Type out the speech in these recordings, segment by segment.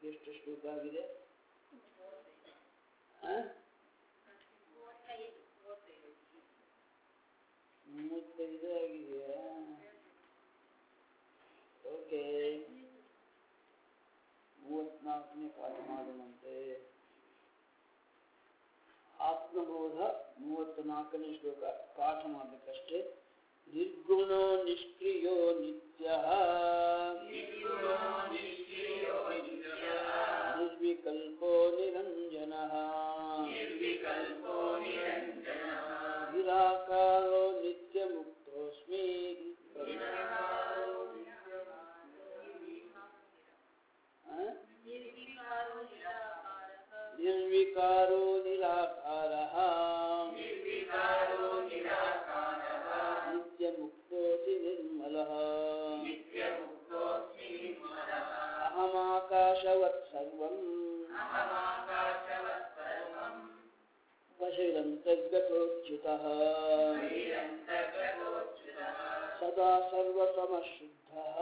ಎಷ್ಟು ಶ್ಲೋಕ ಆಗಿದೆ ಆ? ಮೂವತ್ತೈದು ಆಗಿದೆಯಾ ಓಕೆ ಮೂವತ್ನಾಲ್ಕನೇ ಪಾಠ ಮಾಡೋಣಂತೆ ಆತ್ಮಬೋಧ ಮೂವತ್ನಾಲ್ಕನೇ ಶ್ಲೋಕ ಪಾಠ ಮಾಡಬೇಕಷ್ಟೇ ನಿರ್ಗುಣ ನಿಷ್ಕ್ರಿಯೋ ನಿತ್ಯ ನಿರ್ವಿಕಲ್ಪೋ ನಿರಂಜನ ನಿರಾಕಾರೋ ನಿತ್ಯ ಮುಕ್ತೋಸ್ಮಿ ನಿರ್ವಿಕಾರೋ ನಿರಾಕಾರ ನಿತ್ಯ ಮುಕ್ತೋಸಿ ನಿರ್ಮಲ ಅಹಮಾಕಾಶವತ್ ಸರ್ವಂ ಬಹಿರಂತರ್ಗತೋಚ್ಯುತಃ ಸದಾ ಸರ್ವಸಮಶುದ್ಧಃ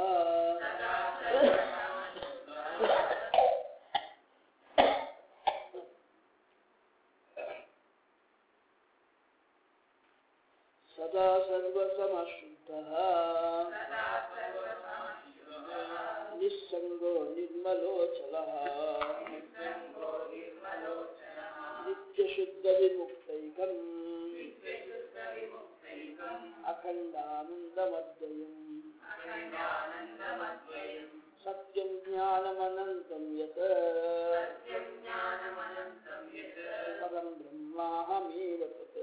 ಸದಾ ಸರ್ವಸಮಶುದ್ಧಃ ನಿಸ್ಸಂಗೋ ನಿರ್ಮಲೋಚಲಃ ನಿತ್ಯಶುದ್ಧ ವಿಮುಕ್ತೈಕಂ ಅಖಂಡಾನಂದಮದ್ವಯಂ ಸತ್ಯಂ ಜ್ಞಾನಮನಂತಂ ಯತ್ ಪರಂ ಬ್ರಹ್ಮಾಹಮೇವ ತತ್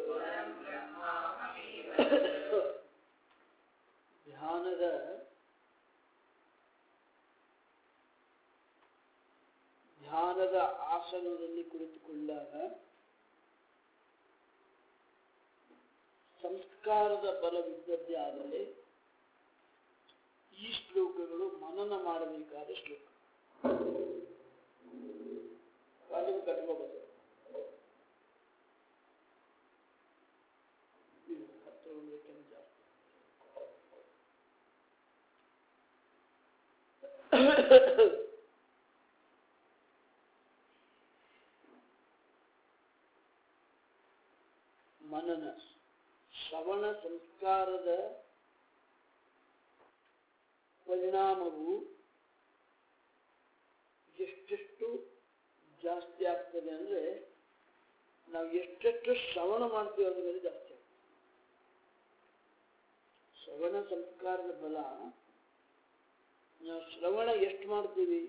ಧ್ಯಾನದ ಧ್ಯಾನದ ಆಸನದಲ್ಲಿ ಕುಳಿತುಕೊಂಡಾಗ ಸಂಸ್ಕಾರದ ಬಲವಿದ್ದದ್ದೇ ಆದರೆ ಈ ಶ್ಲೋಕಗಳು ಮನನ ಮಾಡಬೇಕಾದ ಶ್ಲೋಕ ವಾಲ್ಯೂಮ್ ಕಟ್ಕೋಬೇಕು ಇದು ಹತ್ತಿರ ಒಂದಕ್ಕಿಂತ ಜಾಸ್ತಿ ಮನನ ಶ್ರವಣ ಸಂಸ್ಕಾರದ ಪರಿಣಾಮವು ಎಷ್ಟೆಷ್ಟು ಜಾಸ್ತಿ ಆಗ್ತದೆ ಅಂದ್ರೆ ನಾವು ಎಷ್ಟೆಷ್ಟು ಶ್ರವಣ ಮಾಡ್ತೀವಿ ಅದ್ರ ಮೇಲೆ ಜಾಸ್ತಿ ಆಗ್ತದೆ ಶ್ರವಣ ಸಂಸ್ಕಾರದ ಬಲ ನಾವು ಶ್ರವಣ ಎಷ್ಟು ಮಾಡ್ತೀವಿ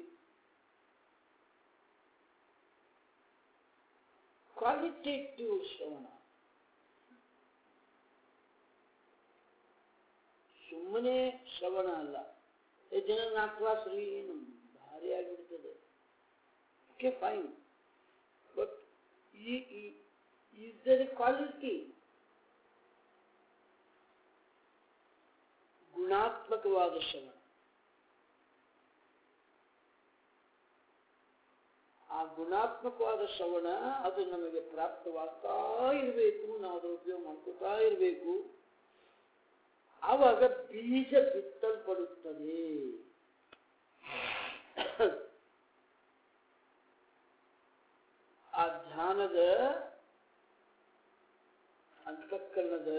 ಕ್ವಾಲಿಟೇಟಿವ್ ಶ್ರವಣ ಸುಮ್ಮನೆ ಶ್ರವಣ ಅಲ್ಲ ಏ ಜನ ನಾಲ್ಕು ಕ್ಲಾಸ್ ರೀ ಏನು ಭಾರಿ ಆಗಿಬಿಡ್ತದೆ ಓಕೆ ಫೈನ್ ಬಟ್ ಈ ಈಸ್ ದರ್ ಕ್ವಾಲಿಟಿ ಗುಣಾತ್ಮಕವಾದ ಶ್ರವಣ ಆ ಗುಣಾತ್ಮಕವಾದ ಶ್ರವಣ ಅದು ನಮಗೆ ಪ್ರಾಪ್ತವಾಗ್ತಾ ಇರಬೇಕು ನಾವು ಅದರ ಉಪಯೋಗ ಮಾಡ್ಕೋತಾ ಇರಬೇಕು ಆವಾಗ ಬೀಜ ಬಿತ್ತಲ್ಪಡುತ್ತದೆ ಆ ಧ್ಯಾನದ ಅಂತಃಕರಣದ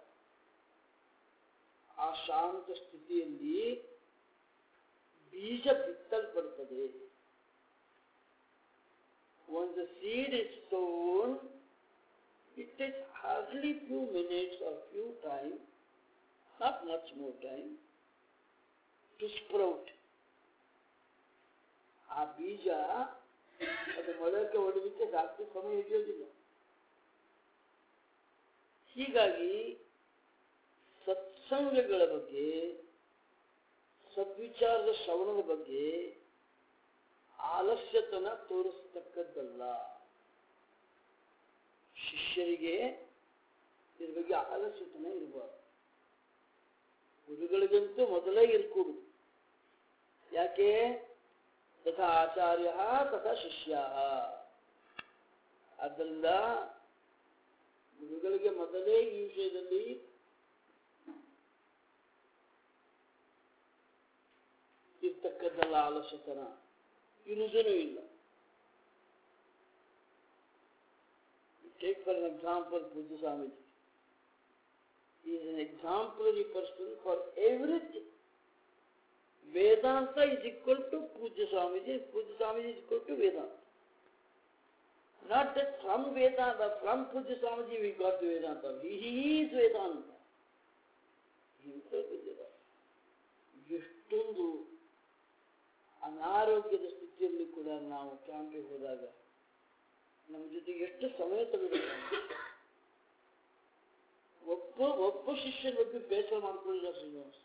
ಆ ಶಾಂತ ಸ್ಥಿತಿಯಲ್ಲಿ ಬೀಜ ಬಿತ್ತಲ್ಪಡುತ್ತದೆ Once the seed is sown, it takes hardly few minutes or few time, not much more time, to sprout. ಆ ಬೀಜ ಅದು ಮೊಳಕೆ ಹೊಡೆದಕ್ಕೆ ಜಾಸ್ತಿ ಸಮಯ ಹಿಡಿಯೋದಿಲ್ಲ ಹೀಗಾಗಿ ಸತ್ಸಂಗಗಳ ಬಗ್ಗೆ ಸದ್ವಿಚಾರದ ಶ್ರವಣದ ಬಗ್ಗೆ ಆಲಸ್ಯತನ ತೋರಿಸ್ತಕ್ಕದ್ದಲ್ಲ ಶಿಷ್ಯರಿಗೆ ಇದ್ರ ಬಗ್ಗೆ ಆಲಸ್ಯತನ ಇರಬಾರ್ದು ಗುರುಗಳಿಗಂತೂ ಮೊದಲೇ ಇರ್ಕೂಡು ಯಾಕೆ ತಥಾ ಆಚಾರ್ಯ ತಥಾ ಶಿಷ್ಯ ಆದ್ದರಿಂದ ಗುರುಗಳಿಗೆ ಮೊದಲೇ ಈ ವಿಷಯದಲ್ಲಿ ಇರ್ತಕ್ಕದ್ದಲ್ಲ ಆಲಸ್ಯತನ ಇರುವುದೂ ಇಲ್ಲ Take for an example Pujya Swamiji. He is an exemplary person for everything. Vedanta is equal to Pujya Swamiji, Pujya Swamiji is equal to Vedanta. Not that from Vedanta, from Pujya Swamiji we got Vedanta. He, he is Vedanta. Himself is Vedanta. ಎಷ್ಟೊಂದು ಅನಾರೋಗ್ಯದ ಸ್ಥಿತಿಯಲ್ಲಿ ಕೂಡ ನಾವು ಕ್ಯಾಂಪಿಗೆ ಹೋದಾಗ ನಮ್ಮ ಜೊತೆಗೆ ಎಷ್ಟು ಸಮಯ ತೆಗೆದುಕೊಂಡು ಒಬ್ಬ ಒಬ್ಬ ಶಿಷ್ಯನ ಬಗ್ಗೆ ಬೇಸರ ಮಾಡ್ಕೊಳ್ಳಿಲ್ಲ ಶ್ರೀನಿವಾಸ್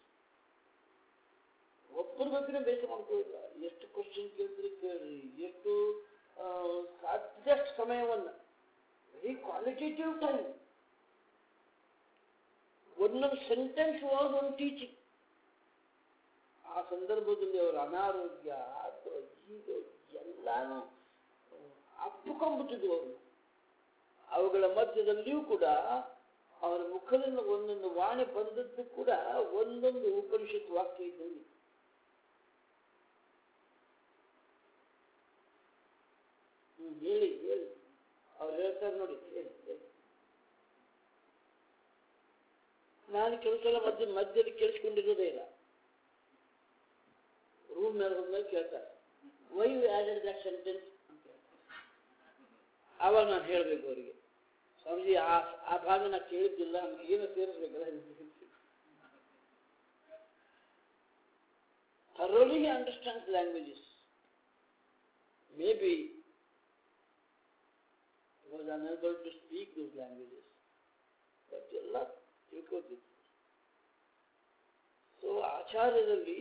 ಒಬ್ಬರ ಬಗ್ಗೆ ಬೇಸರ ಮಾಡ್ಕೊಳ್ಳಿಲ್ಲ ಎಷ್ಟು ಕ್ವಶನ್ ಕೇಳಿದ್ರಿ ಕೇಳ್ರಿ ಎಷ್ಟು ಆ, ಸಾಧ್ಯಷ್ಟು ಸಮಯವನ್ನ ವೆರಿ ಕ್ವಾಲಿಟೇಟಿವ್ ಟೈಮ್ ಒಂದೊಂದು ಸೆಂಟೆನ್ಸ್ ವಾಸ್ ಒಂದು ಟೀಚಿಂಗ್ ಆ ಸಂದರ್ಭದಲ್ಲಿ ಅವರ ಅನಾರೋಗ್ಯ ಅಥವಾ ಈಗ ಎಲ್ಲಾನು ಅಪ್ಪಿಕೊಂಡ್ಬಿಟ್ಟಿದ್ವು ಅವರು ಅವುಗಳ ಮಧ್ಯದಲ್ಲಿಯೂ ಕೂಡ ಅವರ ಮುಖದಿಂದ ಒಂದೊಂದು ವಾಣಿ ಬಂದದ್ದು ಕೂಡ ಒಂದೊಂದು ಉಪನಿಷತ್ ವಾಕ್ಯ ಇದ್ದಲ್ಲಿ ಹ್ಮ್, ಹೇಳಿ ಹೇಳಿ ಅವ್ರು ಹೇಳ್ತಾರೆ ನೋಡಿ ಹೇಳಿ ಹೇಳಿ ನಾನು ಕೆಲವು ಸಲ ಮಧ್ಯ ಮಧ್ಯದಲ್ಲಿ ಕೇಳಿಸ್ಕೊಂಡಿರೋದೇ ಇಲ್ಲ ರೂಮ್ ಮೇಲೆ ಹೋದ್ಮೇಲೆ ಕೇಳ್ತಾರೆ why you added that sentence ಅಂತ ಕೇಳ್ತಾರೆ ಆವಾಗ ನಾನು ಹೇಳಬೇಕು ಅವರಿಗೆ ಸ್ವಾಮೀಜಿ ಆ ಆ ಭಾಗ ನಾನು ಕೇಳಿದ್ದಿಲ್ಲ ನಮ್ಗೆ ಏನೋ ಸೇರಿಸ್ಬೇಕಲ್ಲ thoroughly he understands languages. Maybe he was unable to speak those languages. But ಎಲ್ಲ ತಿಳ್ಕೋತಿತ್ತು ಸೊ ಆಚಾರ್ಯರಲ್ಲಿ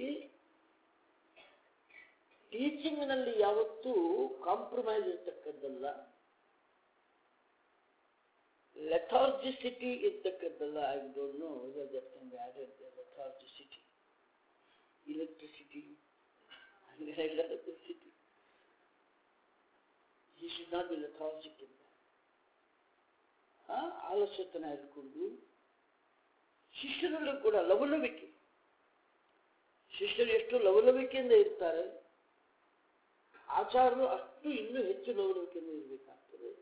ಟೀಚಿಂಗ್ನಲ್ಲಿ ಯಾವತ್ತೂ ಕಾಂಪ್ರಮೈಸ್ ಇರ್ತಕ್ಕದ್ದಲ್ಲ ಲೆಥಾರ್ಜಿಸಿಟಿ ಇರ್ತಕ್ಕದ್ದಲ್ಲ I don't know that can be added lethargicity electricity and electricity. He should not be lethargic in that. ಆ, ಆಲಸ್ಯತನ ಇಟ್ಕೊಂಡು ಶಿಷ್ಯರಲ್ಲೂ ಕೂಡ ಲವಲವಿಕೆ ಶಿಷ್ಯರು ಎಷ್ಟು ಲವಲವಿಕೆಯಿಂದ ಇರ್ತಾರೆ ಆಚಾರರು ಅಷ್ಟು ಇನ್ನೂ ಹೆಚ್ಚು ಲವಲವಿಕೆಯಿಂದ ಇರಬೇಕಾಗ್ತದೆ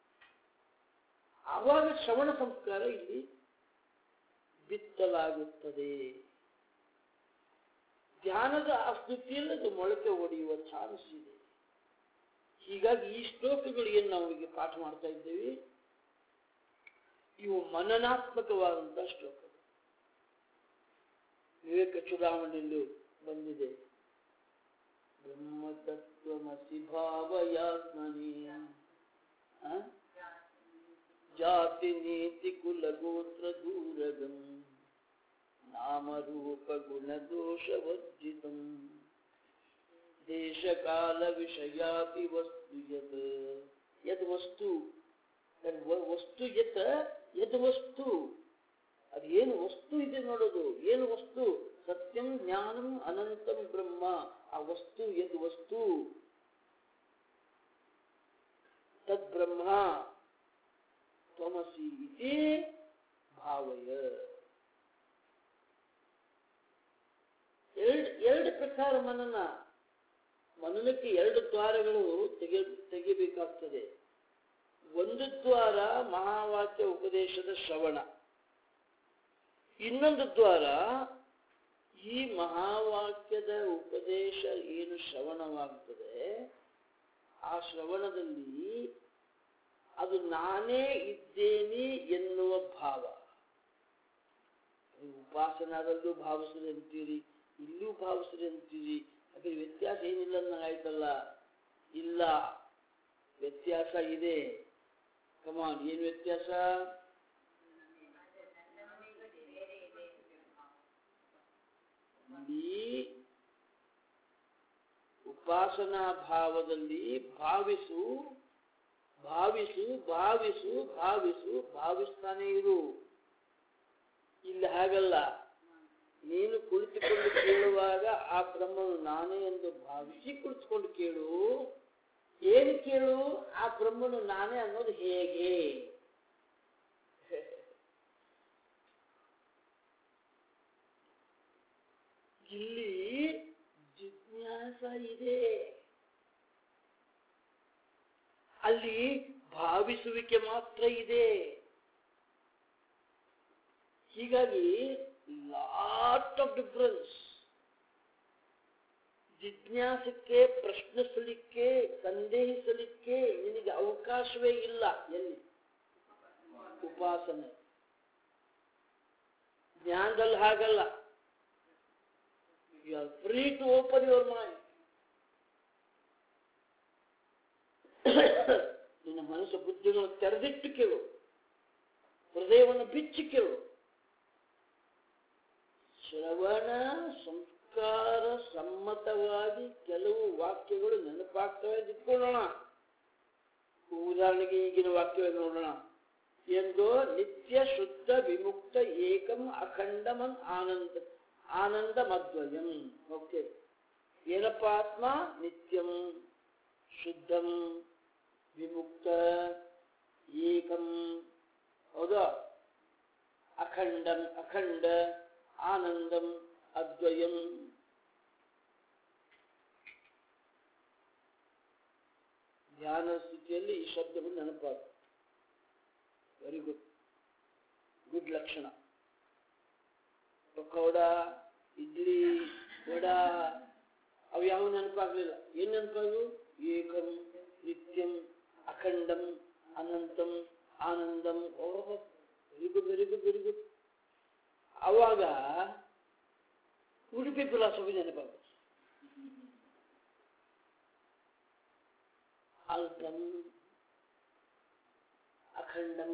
ಆವಾಗ ಶ್ರವಣ ಸಂಸ್ಕಾರ ಇಲ್ಲಿ ಬಿತ್ತಲಾಗುತ್ತದೆ ಧ್ಯಾನದ ಆ ಸ್ಥಿತಿಯಲ್ಲಿ ಅದು ಮೊಳಕೆ ಒಡೆಯುವ ಚಾನ್ಸ್ ಇದೆ ಹೀಗಾಗಿ ಈ ಶ್ಲೋಕಗಳು ಏನು ನಾವು ಈಗ ಪಾಠ ಮಾಡ್ತಾ ಇದ್ದೇವೆ ಇವು ಮನನಾತ್ಮಕವಾದಂತಹ ಶ್ಲೋಕಗಳು ವಿವೇಕ ಚೂಡಾಮಣಿಯಲ್ಲೂ ಬಂದಿದೆ ಬ್ರಹ್ಮತತ್ವಮಸಿ ಭಾವಯಾತ್ಮನಿ ಆ? ಜಾತಿ ನೀತಿ ಕುಲ ಗೋತ್ರ ದೂರಗಂ ನಾಮರೂಪ ಗುಣದೋಷವರ್ಜಿತಂ ದೇಶಕಾಲ ವಿಷಯಾತಿ ವಸ್ತು ಯತ್ ಯದ್ ವಸ್ತು ತದ್ ವ- ವಸ್ತು ಯತ್ ಯದ್ ವಸ್ತು ಅದೇನು ವಸ್ತು ಇದೆ ನೋಡೋದು ಏನು ವಸ್ತು ಸತ್ಯಂ ಜ್ಞಾನಂ ಅನಂತಂ ಬ್ರಹ್ಮ ಆ ವಸ್ತು ಯದ್ ವಸ್ತು ತದ್ ಬ್ರಹ್ಮ ತ್ವಮಸಿ ಇತಿ ಭಾವಯ ಎರಡು ಎರಡು ಪ್ರಕಾರ ಮನನ ಮನನಕ್ಕೆ ಎರಡು ದ್ವಾರಗಳು ತೆಗೆ ತೆಗಿಬೇಕಾಗ್ತದೆ ಒಂದು ದ್ವಾರ ಮಹಾವಾಕ್ಯ ಉಪದೇಶದ ಶ್ರವಣ ಇನ್ನೊಂದು ದ್ವಾರ ಈ ಮಹಾವಾಕ್ಯದ ಉಪದೇಶ ಏನು ಶ್ರವಣವಾಗ್ತದೆ ಆ ಶ್ರವಣದಲ್ಲಿ ಅದು ನಾನೇ ಇದ್ದೇನೆ ಎನ್ನುವ ಭಾವ ನೀವು ಉಪಾಸನಾದಲ್ಲೂ ಭಾವಿಸ್ರಿ ಅಂತೀರಿ ಇಲ್ಲೂ ಭಾವಿಸ್ರಿ ಅಂತೀರಿ ಹಾಗೆ ವ್ಯತ್ಯಾಸ ಏನಿಲ್ಲ ಆಯ್ತಲ್ಲ ಇಲ್ಲ ವ್ಯತ್ಯಾಸ ಇದೆ ಕಮಾನ್ ಏನು ವ್ಯತ್ಯಾಸ ಈ ಉಪಾಸನಾ ಭಾವದಲ್ಲಿ ಭಾವಿಸು ಭಾವಿಸು ಭಾವಿಸು ಭಾವಿಸು ಭಾವಿಸ್ತಾನೆ ಇರು ಇಲ್ಲಿ ಹಾಗಲ್ಲ ನೀನು ಕುಳಿತುಕೊಂಡು ಕೇಳುವಾಗ ಆ ಬ್ರಹ್ಮನು ನಾನೇ ಎಂದು ಭಾವಿಸಿ ಕುಳಿತುಕೊಂಡು ಕೇಳು ಏನು ಕೇಳು ಆ ಬ್ರಹ್ಮನು ನಾನೇ ಅನ್ನೋದು ಹೇಗೆ ಇಲ್ಲಿ ಜಿಜ್ಞಾಸ ಇದೆ ಅಲ್ಲಿ ಭಾವಿಸುವಿಕೆ ಮಾತ್ರ ಇದೆ ಹೀಗಾಗಿ ಲಾಟ್ ಆಫ್ ಡಿಫರೆನ್ಸ್ ಜಿಜ್ಞಾಸಕ್ಕೆ ಪ್ರಶ್ನಿಸಲಿಕ್ಕೆ ಸಂದೇಹಿಸಲಿಕ್ಕೆ ನಿನಗೆ ಅವಕಾಶವೇ ಇಲ್ಲ ಎಲ್ಲಿ ಉಪಾಸನೆ ಜ್ಞಾನದಲ್ಲಿ ಹಾಗಲ್ಲ you are free to open your mind ನಿನ್ನ ಮನಸ್ಸು ಬುದ್ಧಿಗಳನ್ನು ತೆರೆದಿಟ್ಟು ಕೇಳು ಹೃದಯವನ್ನು ಬಿಚ್ಚಿ ಕೇಳು ಶ್ರವಣ ಸಂಸ್ಕಾರ ಸಮ್ಮತವಾಗಿ ಕೆಲವು ವಾಕ್ಯಗಳು ನೆನಪಾಗ್ತವೆ ಇಟ್ಕೊಳ್ಳೋಣ ಉದಾಹರಣೆಗೆ ಈಗಿನ ವಾಕ್ಯವನ್ನು ನೋಡೋಣ ಎಂದು ನಿತ್ಯ ಶುದ್ಧ ವಿಮುಕ್ತ ಏಕಂ ಅಖಂಡಮನ್ ಆನಂದ ಆನಂದ ಮದ್ವಯಂ ಓಕೆ ಏನಪ್ಪ ಆತ್ಮ ನಿತ್ಯಂ ಶುದ್ಧಂ ವಿಮುಕ್ತ ಏಕಂ ಹೌದಾ ಅಖಂಡಂ ಅಖಂಡ ಆನಂದಂ ಅದ್ವಯಂ ಧ್ಯಾನ ಸ್ಥಿತಿಯಲ್ಲಿ ಈ ಶಬ್ದಗಳು ನೆನಪಾಗ ವೆರಿ ಗುಡ್ ಗುಡ್ ಲಕ್ಷಣ ಪಕೋಡ ಇಡ್ಲಿ ವಡಾ ಅವು ಯಾವ ನೆನಪಾಗ್ಲಿಲ್ಲ ಏನ್ ನೆನಪಾಗು ಏಕಂ ನಿತ್ಯಂ ಅಖಂಡಂ ಅನಂತಂ ಆನಂದಂ oh very good very good very good ಅವಾಗ ಉಡುಪಿ ಫಿಲಾಸಫಿ ನೆನಪಾಗುತ್ತೆ ಅಲ್ಪಂ ಅಖಂಡಂ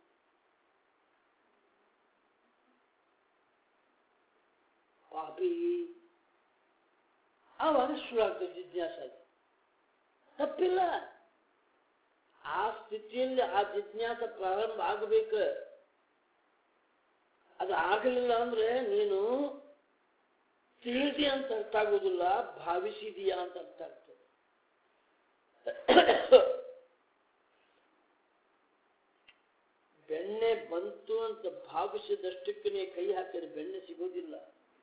ಪಾಪಿ ಆವಾಗ ಶುರು ಆಗ್ತದೆ ಜಿಜ್ಞಾಸ ಅದು. ತಪ್ಪಿಲ್ಲ ಆ ಸ್ಥಿತಿಯಲ್ಲಿ ಆ ಜಿಜ್ಞಾಸ ಪ್ರಾರಂಭ ಆಗಬೇಕು ಅದು ಆಗಲಿಲ್ಲ ಅಂದ್ರೆ ನೀನು ತಿಳಿದಿ ಅಂತ ಅರ್ಥ ಆಗೋದಿಲ್ಲ ಭಾವಿಸಿದೀಯಾ ಅಂತ ಅರ್ಥ ಆಗ್ತದೆ ಬೆಣ್ಣೆ ಬಂತು ಅಂತ ಭಾವಿಸಿದಷ್ಟಕ್ಕೆ ನೀ ಕೈ ಹಾಕಿದ್ರೆ ಬೆಣ್ಣೆ ಸಿಗೋದಿಲ್ಲ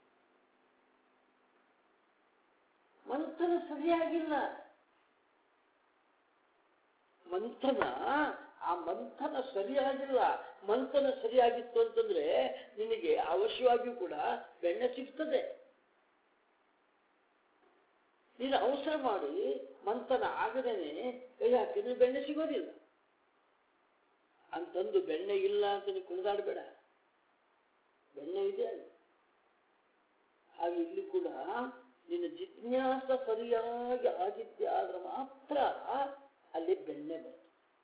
ಮಂಥನ ಸರಿಯಾಗಿಲ್ಲ ಮಂಥನ ಆ ಮಂಥನ ಸರಿಯಾಗಿಲ್ಲ ಮಂಥನ ಸರಿಯಾಗಿತ್ತು ಅಂತಂದ್ರೆ ನಿನಗೆ ಅವಶ್ಯವಾಗಿಯೂ ಕೂಡ ಬೆಣ್ಣೆ ಸಿಗ್ತದೆ ನೀನು ಅವಸರ ಮಾಡಿ ಮಂಥನ ಆಗದೇನೆ ಕೈ ಹಾಕಿದ್ರೆ ಬೆಣ್ಣೆ ಸಿಗೋದಿಲ್ಲ ಅಂತಂದು ಬೆಣ್ಣೆ ಇಲ್ಲ ಅಂತ ನೀವು ಕುಣಿದಾಡಬೇಡ ಬೆಣ್ಣೆ ಇದೆ ಅಲ್ಲಿ ಹಾಗೆ ಇಲ್ಲಿ ಕೂಡ ನಿನ್ನ ಜಿಜ್ಞಾಸ ಸರಿಯಾಗಿ ಆಗಿದ್ದೆ ಆದ್ರೆ ಮಾತ್ರ ಅಲ್ಲಿ ಬೆಣ್ಣೆ ಬರ್ತದೆ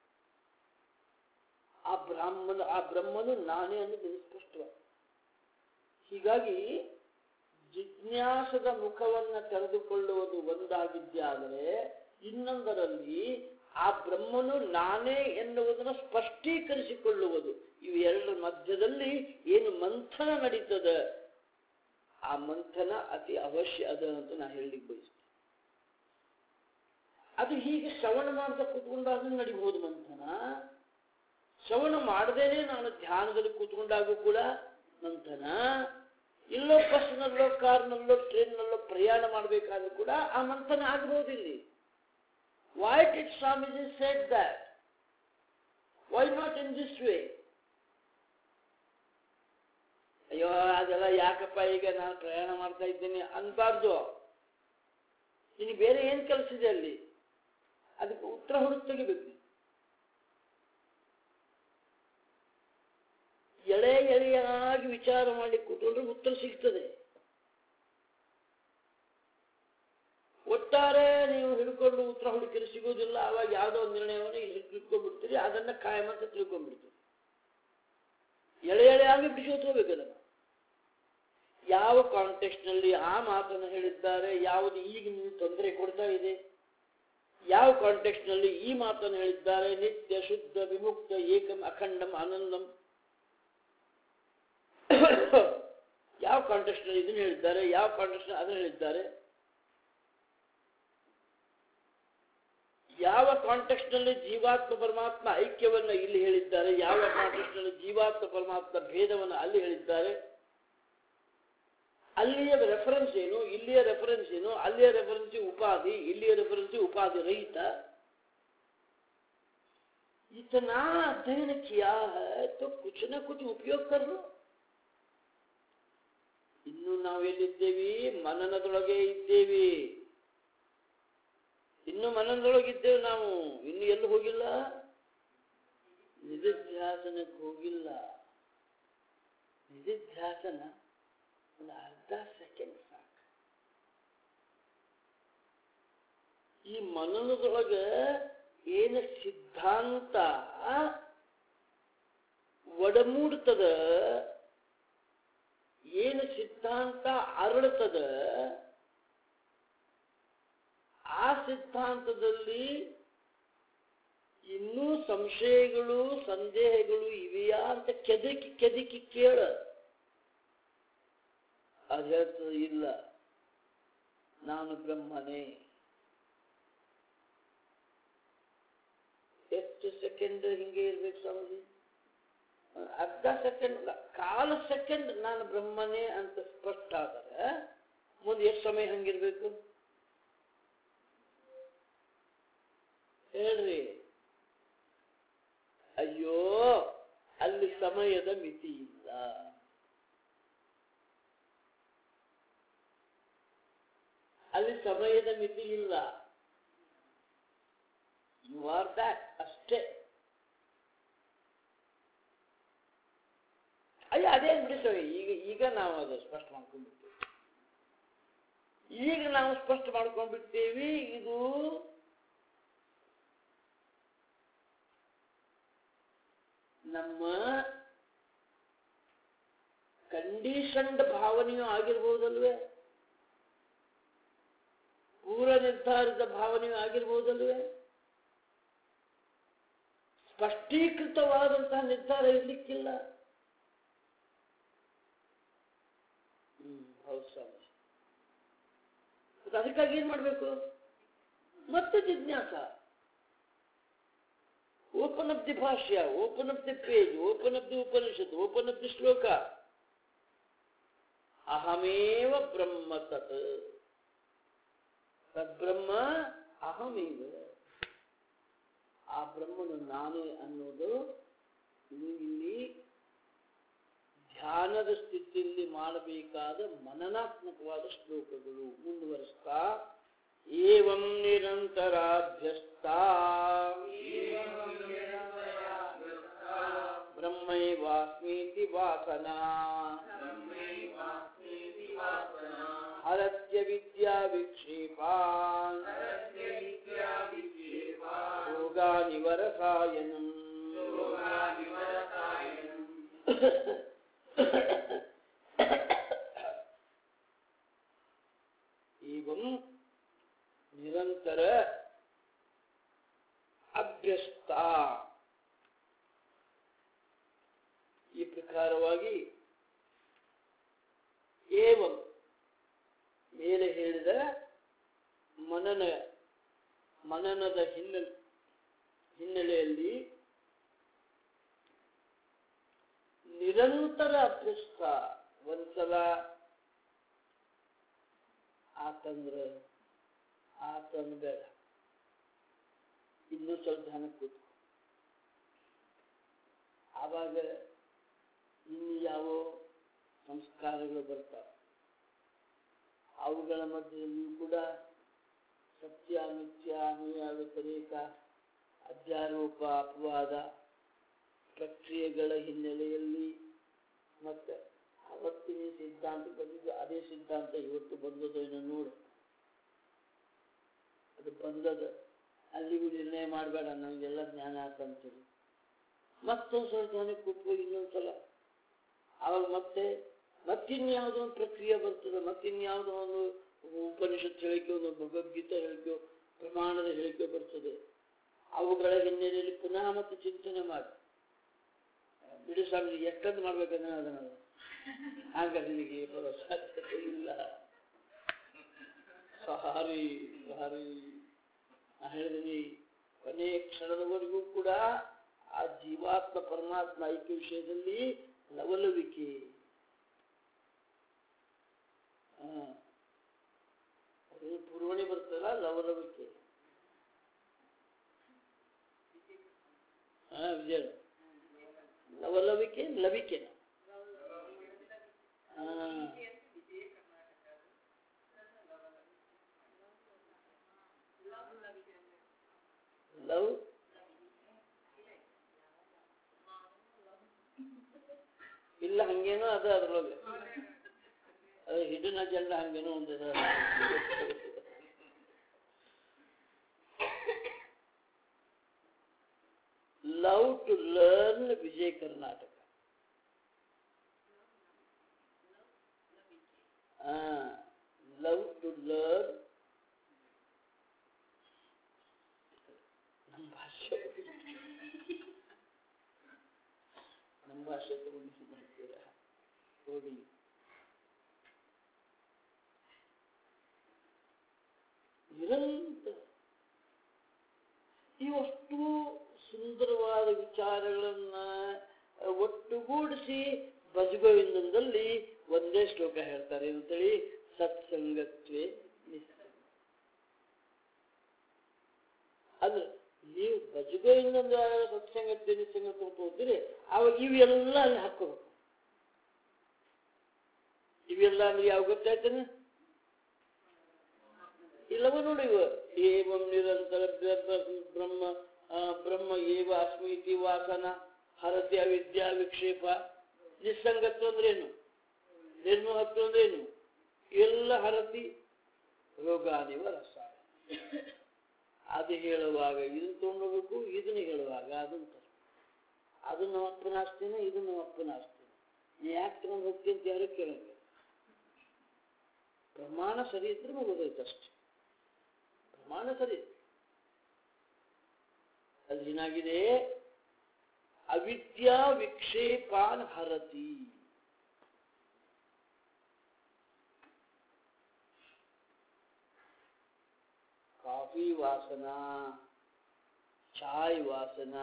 ಆ ಬ್ರಾಹ್ಮಣ ಆ ಬ್ರಹ್ಮನು ನಾನೇ ಅನ್ನೋದು ಸ್ಪಷ್ಟವಾಗಿ ಹೀಗಾಗಿ ಜಿಜ್ಞಾಸದ ಮುಖವನ್ನ ತೆರೆದುಕೊಳ್ಳುವುದು ಒಂದಾಗಿದ್ದೆ ಆದರೆ ಇನ್ನೊಂದರಲ್ಲಿ ಆ ಬ್ರಹ್ಮನು ನಾನೇ ಎನ್ನುವುದನ್ನು ಸ್ಪಷ್ಟೀಕರಿಸಿಕೊಳ್ಳುವುದು ಇವೆರಡರ ಮಧ್ಯದಲ್ಲಿ ಏನು ಮಂಥನ ನಡೀತದೆ ಆ ಮಂಥನ ಅತಿ ಅವಶ್ಯ ಅದ ಅಂತ ನಾ ಹೇಳಲಿಕ್ಕೆ ಬಯಸ್ತೇನೆ ಅದು ಹೀಗೆ ಶ್ರವಣ ಮಾಡ್ತಾ ಕೂತ್ಕೊಂಡಾಗ ನಡಿಬಹುದು ಮಂಥನ ಶ್ರವಣ ಮಾಡದೇನೆ ನಾನು ಧ್ಯಾನದಲ್ಲಿ ಕೂತ್ಕೊಂಡಾಗೂ ಕೂಡ ಮಂಥನ ಇಲ್ಲೋ ಬಸ್ನಲ್ಲೋ ಕಾರ್ನಲ್ಲೋ ಟ್ರೈನ್ನಲ್ಲೋ ಪ್ರಯಾಣ ಮಾಡಬೇಕಾದ್ರೂ ಕೂಡ ಆ ಮಂಥನ ಆಗಬಹುದು ಇಲ್ಲಿ why did Swamiji said that why not in this way ಅಯ್ಯೋ ಅದೆಲ್ಲ ಯಾಕಪ್ಪ ಈಗ ನಾನು ಪ್ರಯಾಣ ಮಾಡ್ತಾ ಇದ್ದೇನೆ ಅನ್ಬಾರ್ದು ನಿನಗೆ ಬೇರೆ ಏನ್ ಕೆಲಸ ಇದೆ ಅಲ್ಲಿ ಅದಕ್ಕೆ ಉತ್ತರ ಹುಡುಕ್ ತೆಗಿಬೇಕು ಎಳೆ ಎಳೆಯಾಗಿ ವಿಚಾರ ಮಾಡಿ ಕೂತ್ಕೊಂಡ್ರೆ ಉತ್ತರ ಸಿಗ್ತದೆ ಒಟ್ಟಾರೆ ನೀವು ಹಿಡ್ಕೊಂಡು ಉತ್ತರ ಹುಡುಕಿದ್ರೆ ಸಿಗೋದಿಲ್ಲ ಅವಾಗ ಯಾವುದೋ ಒಂದು ನಿರ್ಣಯವನ್ನು ಇಲ್ಲಿ ತಿಳ್ಕೊಂಡ್ಬಿಡ್ತೀರಿ ಅದನ್ನ ಕಾಯಂ ಅಂತ ತಿಳ್ಕೊಂಡ್ಬಿಡ್ತೀರಿ ಎಳೆ ಎಳೆಯಾಗಿ ಬಿಡಿಸೋತ್ಕೋಬೇಕು ಅದನ್ನು ಯಾವ ಕಾಂಟೆಕ್ಸ್ಟ್ ನಲ್ಲಿ ಆ ಮಾತನ್ನು ಹೇಳಿದ್ದಾರೆ ಯಾವುದು ಈಗ ನೀವು ತೊಂದರೆ ಕೊಡ್ತಾ ಇದೆ ಯಾವ ಕಾಂಟೆಕ್ಸ್ಟ್ ನಲ್ಲಿ ಈ ಮಾತನ್ನು ಹೇಳಿದ್ದಾರೆ ನಿತ್ಯ ಶುದ್ಧ ವಿಮುಕ್ತ ಏಕಂ ಅಖಂಡಂ ಆನಂದಂ ಯಾವ ಕಾಂಟೆಕ್ಸ್ಟ್ ನಲ್ಲಿ ಇದನ್ನು ಹೇಳಿದ್ದಾರೆ ಯಾವ ಕಾಂಟೆಕ್ಸ್ಟ್ ಅದನ್ನು ಹೇಳಿದ್ದಾರೆ ಯಾವ ಕಾಂಟೆಕ್ಸ್ಟ್ ನಲ್ಲಿ ಜೀವಾತ್ಮ ಪರಮಾತ್ಮ ಐಕ್ಯವನ್ನ ಇಲ್ಲಿ ಹೇಳಿದ್ದಾರೆ ಯಾವ ಕಾಂಟೆಕ್ಸ್ಟ್ ನಲ್ಲಿ ಜೀವಾತ್ಮ ಪರಮಾತ್ಮ ಭೇದವನ್ನು ಅಲ್ಲಿ ಹೇಳಿದ್ದಾರೆ ಅಲ್ಲಿಯ ರೆಫರೆನ್ಸ್ ಏನು ಇಲ್ಲಿಯ ರೆಫರೆನ್ಸ್ ಏನು ಅಲ್ಲಿಯ ರೆಫರೆನ್ಸ್ ಉಪಾಧಿ ಇಲ್ಲಿಯ ರೆಫರೆನ್ಸ್ ಉಪಾಧಿ ರಹಿತ इतना अध्ययन किया है तो कुछ न कुछ उपयोग कर लो ಇನ್ನು ನಾವು ಎಲ್ಲಿದ್ದೇವಿ ಮನನದೊಳಗೆ ಇದ್ದೇವಿ ಇನ್ನು ಮನನದೊಳಗಿದ್ದೇವೆ ನಾವು ಇನ್ನು ಎಲ್ಲಿ ಹೋಗಿಲ್ಲ ನಿಧಿಧ್ಯಾಸನಕ್ಕೆ ಹೋಗಿಲ್ಲ ನಿಧಿಧ್ಯಾಸನ ಒಂದು ಅರ್ಧ ಸೆಕೆಂಡ್ ಸಾಕು ಈ ಮನನದೊಳಗೆ ಏನು ಸಿದ್ಧಾಂತ ಒಡಮೂಡ್ತದ ಏನು ಸಿದ್ಧಾಂತ ಅರಳುತ್ತದ ಆ ಸಿದ್ಧಾಂತದಲ್ಲಿ ಇನ್ನೂ ಸಂಶಯಗಳು ಸಂದೇಹಗಳು ಇವೆಯಾ ಅಂತ ಕೆದಕಿ ಕೆದಕಿ ಕೇಳ ಅದು ಹೇಳ್ತದೆ ಇಲ್ಲ ನಾನು ಬ್ರಹ್ಮನೇ ಎಷ್ಟು ಸೆಕೆಂಡ್ ಹಿಂಗೆ ಇರ್ಬೇಕು ಸ್ವಾಮೀಜಿ ಅರ್ಧ ಸೆಕೆಂಡ್ ಕಾಲು ಸೆಕೆಂಡ್ ನಾನು ಬ್ರಹ್ಮನೇ ಅಂತ ಸ್ಪಷ್ಟ ಆದರೆ ಮುಂದೆ ಎಷ್ಟು ಸಮಯ ಹಂಗಿರ್ಬೇಕು ಹೇಳ್ರಿ ಅಯ್ಯೋ ಅಲ್ಲಿ ಸಮಯದ ಮಿತಿ ಇಲ್ಲ ಅಲ್ಲಿ ಸಮಯದ ಮಿತಿ ಇಲ್ಲ ಯು ಆರ್ ಬ್ಯಾಕ್ ಅಷ್ಟೇ ಅಯ್ಯ ಅದೇ ಬಿಡಿ ಸರ್ ಈಗ ಈಗ ನಾವು ಅದು ಸ್ಪಷ್ಟ ಮಾಡ್ಕೊಂಡ್ಬಿಡ್ತೀವಿ ಈಗ ನಾವು ಸ್ಪಷ್ಟ ಮಾಡ್ಕೊಂಡ್ಬಿಡ್ತೀವಿ ಇದು ನಮ್ಮ ಕಂಡೀಷನ್ಡ್ ಭಾವನೆಯೂ ಆಗಿರ್ಬೋದಲ್ವೇ ಪೂರ್ವ ನಿರ್ಧಾರಿತ ಭಾವನೆಯೂ ಆಗಿರ್ಬೋದಲ್ವೇ ಸ್ಪಷ್ಟೀಕೃತವಾದಂತಹ ನಿರ್ಧಾರ ಇರ್ಲಿಕ್ಕಿಲ್ಲ ಹ್ಮ್ ಹೌದು ಸ್ವಾಮಿ ಮತ್ತೆ ಅದಕ್ಕಾಗಿ ಏನ್ ಮಾಡ್ಬೇಕು ಮತ್ತೆ ಜಿಜ್ಞಾಸ open up the bhashya open up the page open up the Upanishad open up the shloka ಅಹಮೇವ ಬ್ರಹ್ಮ ತತ್ ತದ್ಬ್ರಹ್ಮ ಅಹಮೇವ ಆ ಬ್ರಹ್ಮನು ನಾನೇ ಅನ್ನೋದು ಇದು ಇಲ್ಲಿ ಧ್ಯಾನದ ಸ್ಥಿತಿಯಲ್ಲಿ ಮಾಡಬೇಕಾದ ಮನನಾತ್ಮಕವಾದ ಶ್ಲೋಕಗಳು ಮುಂದುವರಿಸ್ತಾ ಏವಂ ನಿರಂತರಾಭ್ಯಸ್ತ ಬ್ರಹ್ಮೈವಾಸ್ಮೀತಿ ವಾಸನಾ ಹರತ್ಯ ವಿದ್ಯಾ ವಿಕ್ಷೇಪಾನ್ ಯೋಗಾನಿವರಸಾಯನಂ ಏವಂ ನಿರಂತರ ಅಭ್ಯಸ್ತ ಈ ಪ್ರಕಾರವಾಗಿ ಏವಂ ಮೇಲೆ ಹೇಳಿದ ಮನನ ಮನನದ ಹಿನ್ನೆಲೆ ಹಿನ್ನೆಲೆಯಲ್ಲಿ ನಿರಂತರ ಅಭ್ಯಸ್ತ ಒಂದ್ಸಲ ಆತಂದ್ರ ಆತಂದ್ ಬೇಡ ಇನ್ನೂ ಸ್ವಲ್ಪ ಧ್ಯಾನ ಕೂತ್ಕೊ ಆವಾಗ ಇನ್ನು ಯಾವ ಸಂಸ್ಕಾರಗಳು ಬರ್ತಾವೆ ಅವುಗಳ ಮಧ್ಯದಲ್ಲಿಯೂ ಕೂಡ ಸತ್ಯ ಮಿಥ್ಯ ಅನ್ವಯ ವ್ಯತಿರೇಕ ಅಧ್ಯಾರೋಪ ಅಪವಾದ ಪ್ರಕ್ರಿಯೆಗಳ ಹಿನ್ನೆಲೆಯಲ್ಲಿ ಮತ್ತೆ ಅವತ್ತಿನ ಸಿದ್ಧಾಂತ ಬಂದಿದ್ದು ಅದೇ ಸಿದ್ಧಾಂತ ಇವತ್ತು ಬಂದದ್ದು ಏನೋ ನೋಡು ಅದು ಬಂದದ ಅಲ್ಲಿಗೂ ನಿರ್ಣಯ ಮಾಡಬೇಡ ನಮಗೆಲ್ಲ ಜ್ಞಾನ ಆತಂತೇಳಿ ಮತ್ತೊಂದು ಸ್ವಲ್ಪ ನನಗೆ ಕೂತ್ಕೋ ಇನ್ನೊಂದ್ಸಲ ಅವಾಗ ಮತ್ತೆ ಮತ್ತಿನ್ಯಾವುದೋ ಒಂದು ಪ್ರಕ್ರಿಯೆ ಬರ್ತದೆ ಮತ್ತಿನ್ಯಾವುದೋ ಒಂದು ಉಪನಿಷತ್ ಹೇಳಿಕೆ ಒಂದು ಭಗವದ್ಗೀತೆ ಹೇಳಿಕೆ ಪ್ರಮಾಣದ ಹೇಳಿಕೆ ಬರ್ತದೆ ಅವುಗಳ ಹಿನ್ನೆಲೆಯಲ್ಲಿ ಪುನಃ ಮತ್ತೆ ಚಿಂತನೆ ಮಾಡಿ ಬಿಡಿ ಸ್ವಾಮಿ ಎಷ್ಟೊಂದು ಮಾಡ್ಬೇಕಂದ್ರೆ ಅದನ್ನ ಹಾಗಾದ್ರೆ ನಿನಗೆ ಬರೋ ಸಾಧ್ಯತೆ ಇಲ್ಲ ಸಾರಿ ಸಾರಿ ನಾ ಹೇಳಿದೀನಿ ಕೊನೆಯ ಕ್ಷಣದವರೆಗೂ ಕೂಡ ಆ ಜೀವಾತ್ಮ ಪರಮಾತ್ಮ ಐಕ್ಯ ವಿಷಯದಲ್ಲಿ ಲವಲವಿಕೆ ಹಾ ಅದು ಪುರವಣಿ ಬರ್ತಲ್ಲ ಲವಲವಿಕೆ ಹಾ ವಿಜಯ ಲವಲವಿಕೆ ಲವಿಕೆ ಹಾ ಲವ್ ಇಲ್ಲ ಹಂಗೇನೋ ಅದ ಅದ್ರೊಳಗೆ ಅದು ಹಿಡನ್ ಅಜೆಂಡಾ ಹಂಗೇನೋ ಒಂದು ಅದ. Love to learn Vijaya Karnataka love to learn ನಮ್ಮ ಭಾಷೆ ನಮ್ಮ ಭಾಷೆ ತಗೊಂಡು ಮಾಡ್ತೀರಾ ಹೋಗಲಿ ನಿರಂತರ ಇವಷ್ಟು ಸುಂದರವಾದ ವಿಚಾರಗಳನ್ನ ಅಹ್, ಒಟ್ಟುಗೂಡಿಸಿ ಭಜಗೋವಿಂದದಲ್ಲಿ ಒಂದೇ ಶ್ಲೋಕ ಹೇಳ್ತಾರೆ ಅಂತೇಳಿ ಸತ್ಸಂಗತ್ವೇ ನಿಸ್ಸಂಗ ಅಂದ್ರೆ ನೀವು ಭಜಗೋವಿಂದ ಸತ್ಸಂಗತ್ವೇ ನಿಸ್ಸಂಗ ಅಂತ ಹೋಗ್ತೀರಿ ಅವಾಗ ಇವೆಲ್ಲ ಅಲ್ಲಿ ಹಾಕೋಬೇಕು ಇವೆಲ್ಲ ಅಂದ್ರೆ ಯಾವ ಗೊತ್ತಾಯ್ತಾನೆ ಇಲ್ಲವ ನೋಡಿ ಇವ ಏವಂ ನಿರಂತರ ಬ್ರ- ಬ್ರ- ಬ್ರಹ್ಮ ಆ, ಬ್ರಹ್ಮ ಏವ ಅಸ್ಮಿ ಇತಿ ವಾಸನ ಹರತಿ ಅವಿದ್ಯಾ ವಿಕ್ಷೇಪ ನಿಸ್ಸಂಗತ್ವ ಅಂದ್ರೇನು ನಿರ್ಮಹತ್ವ ಅಂದ್ರೇನು ಎಲ್ಲ ಹರತಿ ರೋಗಾದಿವ ರಸ ಅದು ಹೇಳುವಾಗ ಇದನ್ನ ತಗೊಂಡೋಗ್ಬೇಕು ಇದನ್ನ ಹೇಳುವಾಗ ಅದನ್ನ ತರ್ಬೇಕು. ಅದು ನಮ್ಮ ಅಪ್ಪನ ಆಸ್ತಿನ ಇದು ನಮ್ಮ ಅಪ್ಪನ ಆಸ್ತಿನ ನೀ ಯಾಕೆ ತಗೊಂಡು ಹೋಗ್ತಿ ಅಂತ ಯಾರು ಕೇಳಂಗಿಲ್ಲ ಪ್ರಮಾಣ ಸರಿ ಇದ್ರೆ ಮುಗಿದೋಯ್ತು ಅಷ್ಟೇ ಪ್ರಮಾಣ ಸರಿ ಅಲ್ಲಿ ಏನಾಗಿದೆ ಅವಿದ್ಯಾ ವಿಕ್ಷೇಪಾನ್ ಹರತಿ ಕಾಫಿ ವಾಸನಾ ಚಾಯ್ ವಾಸನಾ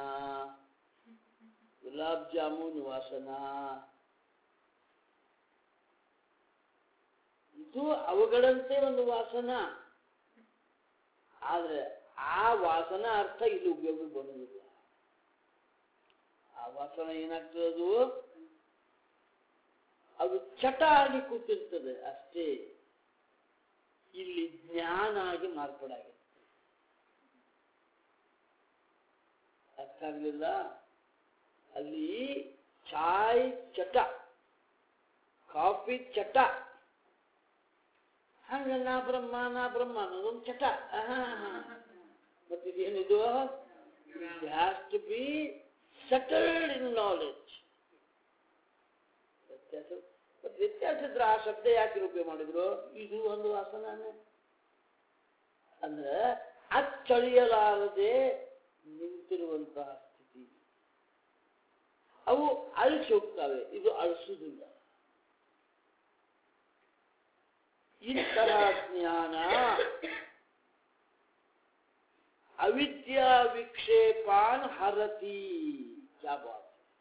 ಗುಲಾಬ್ ಜಾಮೂನ್ ವಾಸನಾ ಇದು ಅವುಗಳಂತೆ ಒಂದು ವಾಸನ ಆದ್ರೆ ಆ ವಾಸನ ಅರ್ಥ ಇಲ್ಲಿ ಉಪಯೋಗ ಬರುವುದಿಲ್ಲ ಆ ವಾಸನ ಏನಾಗ್ತದೆ ಅದು ಅದು ಚಟ ಆಗಿ ಕೂತಿರ್ತದೆ ಅಷ್ಟೇ ಇಲ್ಲಿ ಜ್ಞಾನ ಆಗಿ ಮಾರ್ಪಾಡಾಗಿದೆ ಅರ್ಥ ಆಗ್ಲಿಲ್ಲ ಅಲ್ಲಿ ಚಾಯ್ ಚಟ ಕಾಫಿ ಚಟ ಹಂಗ ನಾ ಬ್ರಹ್ಮ ನಾ ಬ್ರಹ್ಮ ಅನ್ನೋದೊಂದು ಚಟ ಮತ್ತೆ ಇದೇನಿದು it has to be settled in knowledge ವ್ಯತ್ಯಾಸ ಮತ್ತೆ ವ್ಯತ್ಯಾಸ ಇದ್ರೆ ಆ ಶಬ್ದ ಯಾಕೆ ಉಪಯೋಗ ಮಾಡಿದ್ರು ಇದು ಒಂದು ವಾಸನಾನೆ ಅಂದ್ರೆ ಅಚ್ಚಳಿಯಲಾರದೆ ನಿಂತಿರುವಂತಹ ಸ್ಥಿತಿ ಅವು ಅಳಿಸಿ ಹೋಗ್ತವೆ ಇದು ಅಳಿಸುವುದಿಲ್ಲ ಇಂತಹ ಜ್ಞಾನ ಅವಿದ್ಯಾ ವಿಕ್ಷೇಪಾನ್ ಹರತಿ ಕ್ಯಾ ಬಾತ್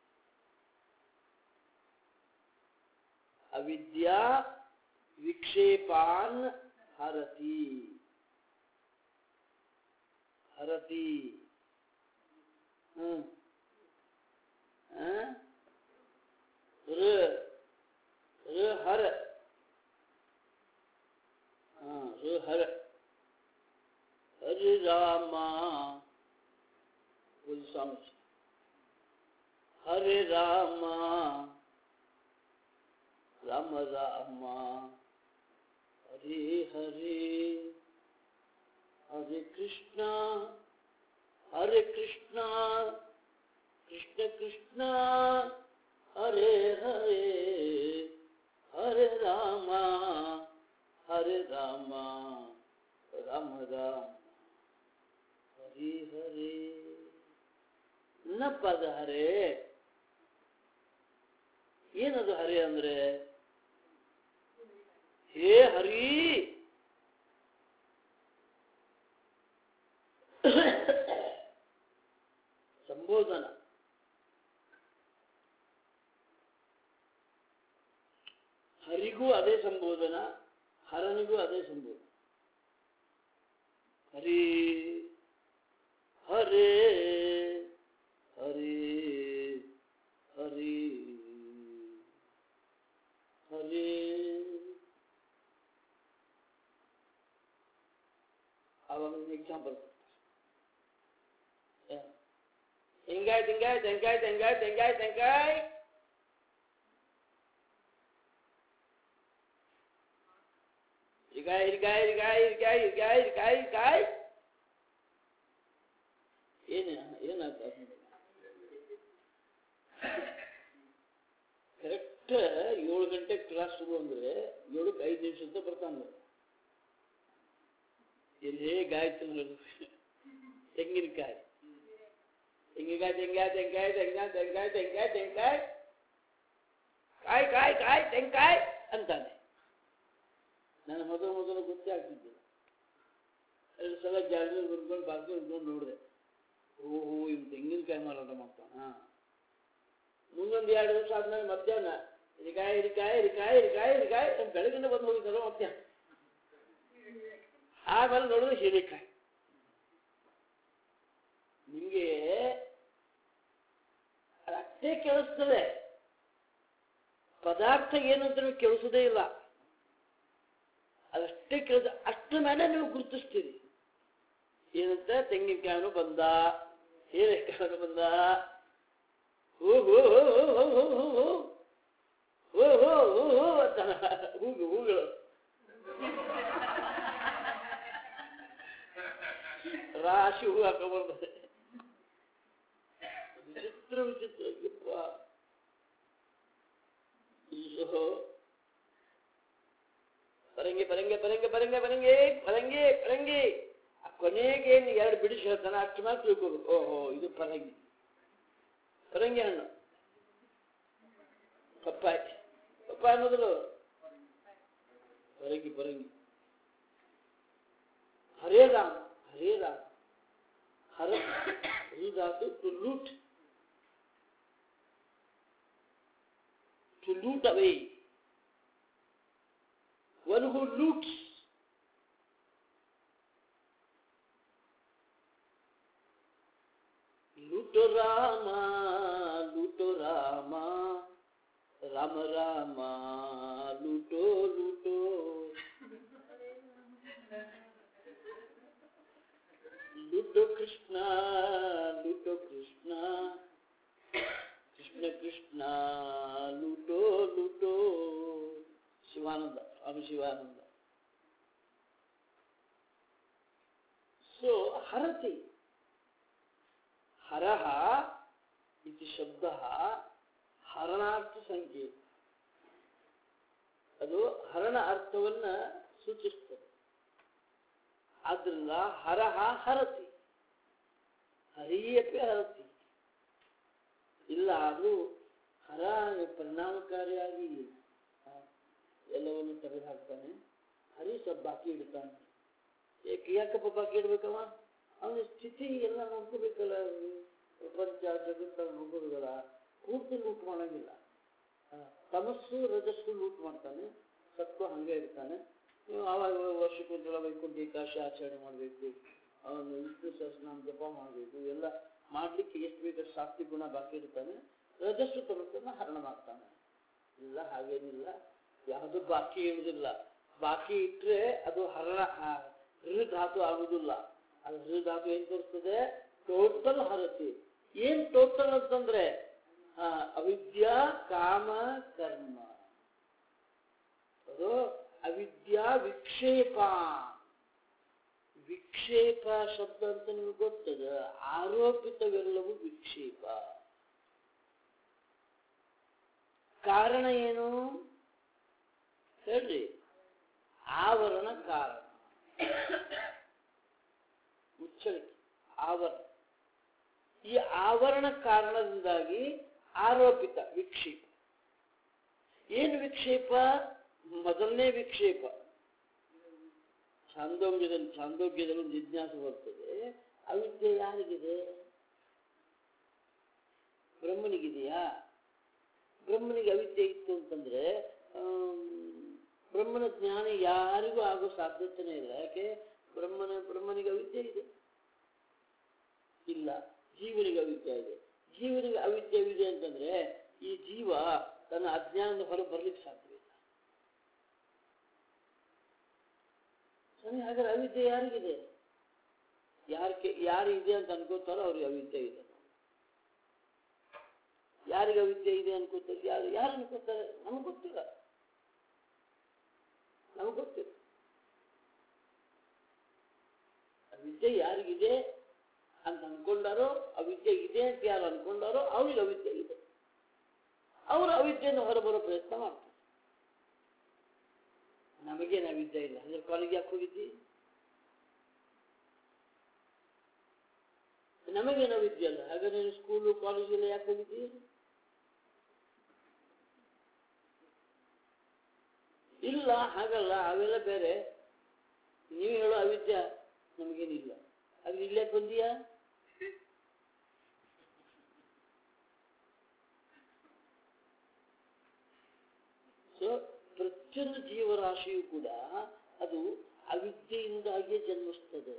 ಅವಿದ್ಯಾ ವಿಕ್ಷೇಪಾನ್ ಹರತಿ ಹರತಿ ಹ್ಮ್ ಹ? ರ ರ ಹರ ಹಾ ರ ಹರ ಹರಿ ರಾಮ ಒಂದು ಸಾಂಗ್ ಹರೆ ರಾಮ ರಾಮ ರಾಮ ಹರಿ ಹರಿ ಹರೆ ಕೃಷ್ಣ ಹರೆ ಕೃಷ್ಣ ಕೃಷ್ಣ ಕೃಷ್ಣ ಹರೆ ಹರೆ ಹರೆ ರಾಮ ಹರೆ ರಾಮ ರಾಮ ರಾಮ ಹರಿ ಹರಿ ನ ಪದ ಹರೆ ಏನದು ಹರಿ ಅಂದ್ರೆ ಹೇ ಹರಿ ಸಂಬೋಧನ ಹರಿಗೂ ಅದೇ ಸಂಬೋಧನ ಹರನಿಗೂ ಅದೇ ಸಂಬೋಧನ ಹರಿ ಹರೇ ಹರಿ ಹರಿ ಹರಿ ಅವಾಗ ಎಕ್ಸಾಂಪಲ್ ಹಿಂಗಾಯ್ತು ಹಿಂಗಾಯ್ತು ಹೆಂಗಾಯ್ತು ಹೆಂಗಾಯ್ತು ಹೆಂಗಾಯ್ತು ಹೆಂಗಾಯ್ ಇರಿಗಾಯ್ ಇರಿಗಾಯ್ ಇರಿಗಾಯ್ ಇರಿಗಾಯ್ ಇರಿಗಾಯ್ ಇರಿಗಾಯ್ ಇರಿಗಾಯ್ ಏನು ಏನಾಯ್ತು ಕರೆಕ್ಟ್ ಏಳು ಗಂಟೆ ಕ್ಲಾಸ್ ಶುರು ಅಂದ್ರೆ ಏಳಕ್ಕೆ ಐದು ನಿಮಿಷ ಅಂತ ಬರ್ತಾನೆ ಎಲ್ಲೇ ಗಾಯತ್ರಿ ತೆಂಗಿನಕಾಯಿ ತೆಂಗಿನಕಾಯಿ ತೆಂಗಾಯಿ ತೆಂಗಾಯಿ ತೆಂಗಾಯಿ ತೆಂಗಾಯಿ ತೆಂಗಾಯಿ ತೆಂಗಾಯಿ ಕಾಯ್ ಕಾಯ್ ಕಾಯ್ ತೆಂಗಾಯ್ ಅಂತಾನೆ ನನ್ನ ಮೊದಲು ಮೊದಲು ಗೊತ್ತೇ ಆಗ್ತಿದ್ದಿಲ್ಲ ಎರಡು ಸಲ ಜಾಗ ಬರ್ಕೊಂಡು ಬಾಕಿ ಬರ್ಕೊಂಡು ನೋಡಿದೆ ಓಹೋ ಇವ್ ತೆಂಗಿನಕಾಯಿ ಮಾರಾಟ ಮಾಡ್ತಾನ ಮುಂದೊಂದು ಎರಡು ದಿವಸ ಆದ್ಮೇಲೆ ಮಧ್ಯಾಹ್ನ ಇರಿಕಾಯಿ ಇರಿಕಾಯಿ ಇರಿಕಾಯಿ ಇರಿಕಾಯಿ ಇರಿಕಾಯಿ ಅಂತ ಬೆಳಗಿನ ಬಂದು ಹೋಗಿದ್ದಾರೋ ಮಧ್ಯಾಹ್ನ ಆಮೇಲೆ ನೋಡಿದ್ರೆ ಹೀರೆಕಾಯಿ ನಿಮಗೆ ಅಷ್ಟೇ ಕೇಳಿಸ್ತದೆ ಪದಾರ್ಥ ಏನು ಅಂತ ನೀವು ಕೇಳಿಸೋದೇ ಇಲ್ಲ ಅದಷ್ಟೇ ಕೇಳಿದ ಅಷ್ಟರ ಮೇಲೆ ನೀವು ಗುರುತಿಸ್ತೀರಿ ಏನಂತ ತೆಂಗಿನಕಾಯಿನು ಬಂದ ಹೀರೆಕಾಯಿನು ಬಂದ ಹೂ ಹೂ ಹೂ ಹೂ ಹೂ ಹೂ ಹೂ ಹೂ ಹೂ ಹೂ ಹೂ ಅಂತ ಹೂಗಳು ಹೂಗಳು ರಾಶಿ ಹೂ ಹಾಕೊಂಡ್ಬರ್ತದೆ ವಿಚಿತ್ರ ವಿಚಿತ್ರ ಯಪ್ಪ ಅಯ್ಯೋ ಪರಂಗಿ ಪರಂಗಿ ಪರಂಗಿ ಪರಂಗಿ ಪರಂಗಿ ಪರಂಗಿ ಪರಂಗಿ ಆ ಕೊನೆಗೆ ಏನು ಎರಡು ಬಿಡಿಸಿ ಹೇಳ್ತಾನೆ ಅಷ್ಟು ಮಾತ್ರ ತಿಳ್ಕೋಬೇಕು ಓಹೋ ಇದು ಪರಂಗಿ ಪರಂಗಿ ಹಣ್ಣು ಪಪ್ಪಾಯಿ ಪಪ್ಪಾಯಿ ಮೊದಲು ಪರಂಗಿ ಪರಂಗಿ ಹರೇ ರಾಮ ಹರೇ ರಾಮ ಹರ ಧಾತು to loot to loot away one who loots लूटो रामा लूटो रामा राम रामा लूटो लूटो लूटो कृष्णा लूटो कृष्णा कृष्ण कृष्णा लूटो लूटो ಶಿವಾನಂದ ಸ್ವಾಮಿ ಶಿವಾನಂದ ಸೊ ಹರತಿ ಹರಹ ಇತಿ ಶಬ್ದ ಹರಣಾರ್ಥ ಸಂಕೇತ ಅದು ಹರಣ ಅರ್ಥವನ್ನ ಸೂಚಿಸ್ತದೆ ಆದ್ರಿಂದ ಹರಹ ಹರತಿ ಹರಿಯಪಿ ಹರತಿ ಇಲ್ಲ ಅದು ಹರ ಪರಿಣಾಮಕಾರಿಯಾಗಿ ಆ, ಎಲ್ಲವನ್ನು ತೆಗೆದು ಹಾಕ್ತಾನೆ ಹರಿ ಸ್ವಲ್ಪ ಬಾಕಿ ಇಡ್ತಾನೆ ಏಕೆ ಯಾಕಪ್ಪ ಬಾಕಿ ಇಡ್ಬೇಕವ ಅವನ ಸ್ಥಿತಿ ಎಲ್ಲ ನೋಡ್ಕೋಬೇಕಲ್ಲ ಪ್ರಪಂಚ ಜಗತ್ತ ನೋಡ್ಕೋಬೇಕಲ್ಲ ಪೂರ್ತಿ ಲೂಟ್ ಮಾಡಂಗಿಲ್ಲ ಆ, ತಮಸ್ಸು ರಜಸ್ಸು ಲೂಟ್ ಮಾಡ್ತಾನೆ ಸತ್ವ ಹಂಗೆ ಇರ್ತಾನೆ ನೀವು ಆವಾಗ ವರ್ಷಕ್ಕೊಂದ್ಸಲ ವೈಕುಂಠ ಏಕಾಶಿ ಆಚರಣೆ ಮಾಡಬೇಕು ಅವನು ವಿಷ್ಣು ಸಹಸ್ರನಾಮ ಜಪ ಮಾಡಬೇಕು ಎಲ್ಲ ಮಾಡ್ಲಿಕ್ಕೆ ಎಷ್ಟು ಬೇಕು ಸಾತ್ವಿಕ ಗುಣ ಬಾಕಿ ಇರ್ತಾನೆ ರಜಸ್ಸು ತಮಸ್ಸನ್ನ ಹರಣ ಮಾಡ್ತಾನೆ ಇಲ್ಲ ಹಾಗೇನಿಲ್ಲ ಯಾವುದು ಬಾಕಿ ಇರುವುದಿಲ್ಲ ಬಾಕಿ ಇಟ್ರೆ ಅದು ಹರಣ ಹ- ಹೃ ಧಾತು ಆಗುದಿಲ್ಲ ಅದು ಹೃ ಧಾತು ಏನ್ ತೋರಿಸ್ತದೆ ಟೋಟಲ್ ಹರತಿ ಏನ್ ಟೋಟಲ್ ಅಂತಂದ್ರೆ ಆ, ಅವಿದ್ಯಾ ಕಾಮ ಕರ್ಮ ಅದು ಅವಿದ್ಯಾ ವಿಕ್ಷೇಪ ವಿಕ್ಷೇಪ ಶಬ್ದ ಅಂತ ನಿಮಗೆ ಗೊತ್ತದ ಆರೋಪಿತವೆಲ್ಲವೂ ವಿಕ್ಷೇಪ ಕಾರಣ ಏನು ಹೇಳ್ರಿ ಆವರಣ ಕಾರಣ ಮುಚ್ಚಳಿಕೆ ಆವರಣ ಈ ಆವರಣ ಕಾರಣದಿಂದಾಗಿ ಆರೋಪಿತ ವಿಕ್ಷೇಪ ಏನು ವಿಕ್ಷೇಪ ಮೊದಲನೇ ವಿಕ್ಷೇಪ ಛಾಂದೋಗ್ಯದಲ್ಲಿ ಛಾಂದೋಗ್ಯದಲ್ಲಿ ಒಂದು ಜಿಜ್ಞಾಸೆ ಬರ್ತದೆ ಅವಿದ್ಯೆ ಯಾರಿಗಿದೆ ಬ್ರಹ್ಮನಿಗಿದೆಯಾ ಬ್ರಹ್ಮನಿಗೆ ಅವಿದ್ಯೆ ಇತ್ತು ಅಂತಂದ್ರೆ ಆಮ್, ಬ್ರಹ್ಮನ ಜ್ಞಾನ ಯಾರಿಗೂ ಆಗೋ ಸಾಧ್ಯತೆನೇ ಇಲ್ಲ ಯಾಕೆ ಬ್ರಹ್ಮನ ಬ್ರಹ್ಮನಿಗೆ ಅವಿದ್ಯೆ ಇದೆ ಇಲ್ಲ ಜೀವನಿಗೆ ಅವಿದ್ಯೆ ಇದೆ ಜೀವನಿಗೆ ಅವಿದ್ಯವಿದೆ ಅಂತಂದ್ರೆ ಈ ಜೀವ ತನ್ನ ಅಜ್ಞಾನದ ಹೊರ ಬರ್ಲಿಕ್ಕೆ ಸಾಧ್ಯವಿಲ್ಲ ಸ್ವಾಮಿ ಹಾಗಾದ್ರೆ ಅವಿದ್ಯೆ ಯಾರಿಗಿದೆ ಯಾರಿಗೆ ಯಾರು ಇದೆ ಅಂತ ಅನ್ಕೋತಾರೋ ಅವ್ರಿಗೆ ಅವಿದ್ಯೆ ಇದೆ ಯಾರಿಗೆ ಅವಿದ್ಯೆ ಇದೆ ಅನ್ಕೋತಾರೆ ಯಾರು ಯಾರು ಅನ್ಕೋತಾರೆ ನಮ್ಗೆ ಗೊತ್ತಿಲ್ಲ ನಮ್ಗೆ ಗೊತ್ತಿಲ್ಲ ಅವಿದ್ಯೆ ಯಾರಿಗಿದೆ ಅಂತ ಅನ್ಕೊಂಡಾರೋ ಅವಿದ್ಯೆ ಇದೆ ಅಂತ ಯಾರು ಅನ್ಕೊಂಡಾರೋ ಅವ್ರಿಗೆ ಅವಿದ್ಯೆ ಇದೆ ಅವರು ಅವಿದ್ಯೆಯನ್ನು ಹೊರಬರೋ ಪ್ರಯತ್ನ ಮಾಡ್ತಾರೆ ನಮಗೇನು ಅವಿದ್ಯೆ ಇಲ್ಲ ಅಂದ್ರೆ ಕಾಲೇಜ್ ಯಾಕೆ ಹೋಗಿದ್ದಿ ನಮಗೇನು ಅವಿದ್ಯೆ ಅಲ್ಲ ಹಾಗಾದ್ರೆ ನೀನು ಸ್ಕೂಲು ಕಾಲೇಜೆಲ್ಲ ಯಾಕೆ ಹೋಗಿದ್ದಿ ಇಲ್ಲ ಹಾಗಲ್ಲ ಅವೆಲ್ಲ ಬೇರೆ ನೀವು ಹೇಳೋ ಅವಿದ್ಯೆ ನಮಗೇನಿಲ್ಲ ಅದು ಇಲ್ಲೇ ಬಂದೀಯಾ ಸೊ ಪ್ರತಿಯೊಂದು ಜೀವರಾಶಿಯು ಕೂಡ ಅದು ಅವಿದ್ಯೆಯಿಂದಾಗಿಯೇ ಜನ್ಮಿಸ್ತದೆ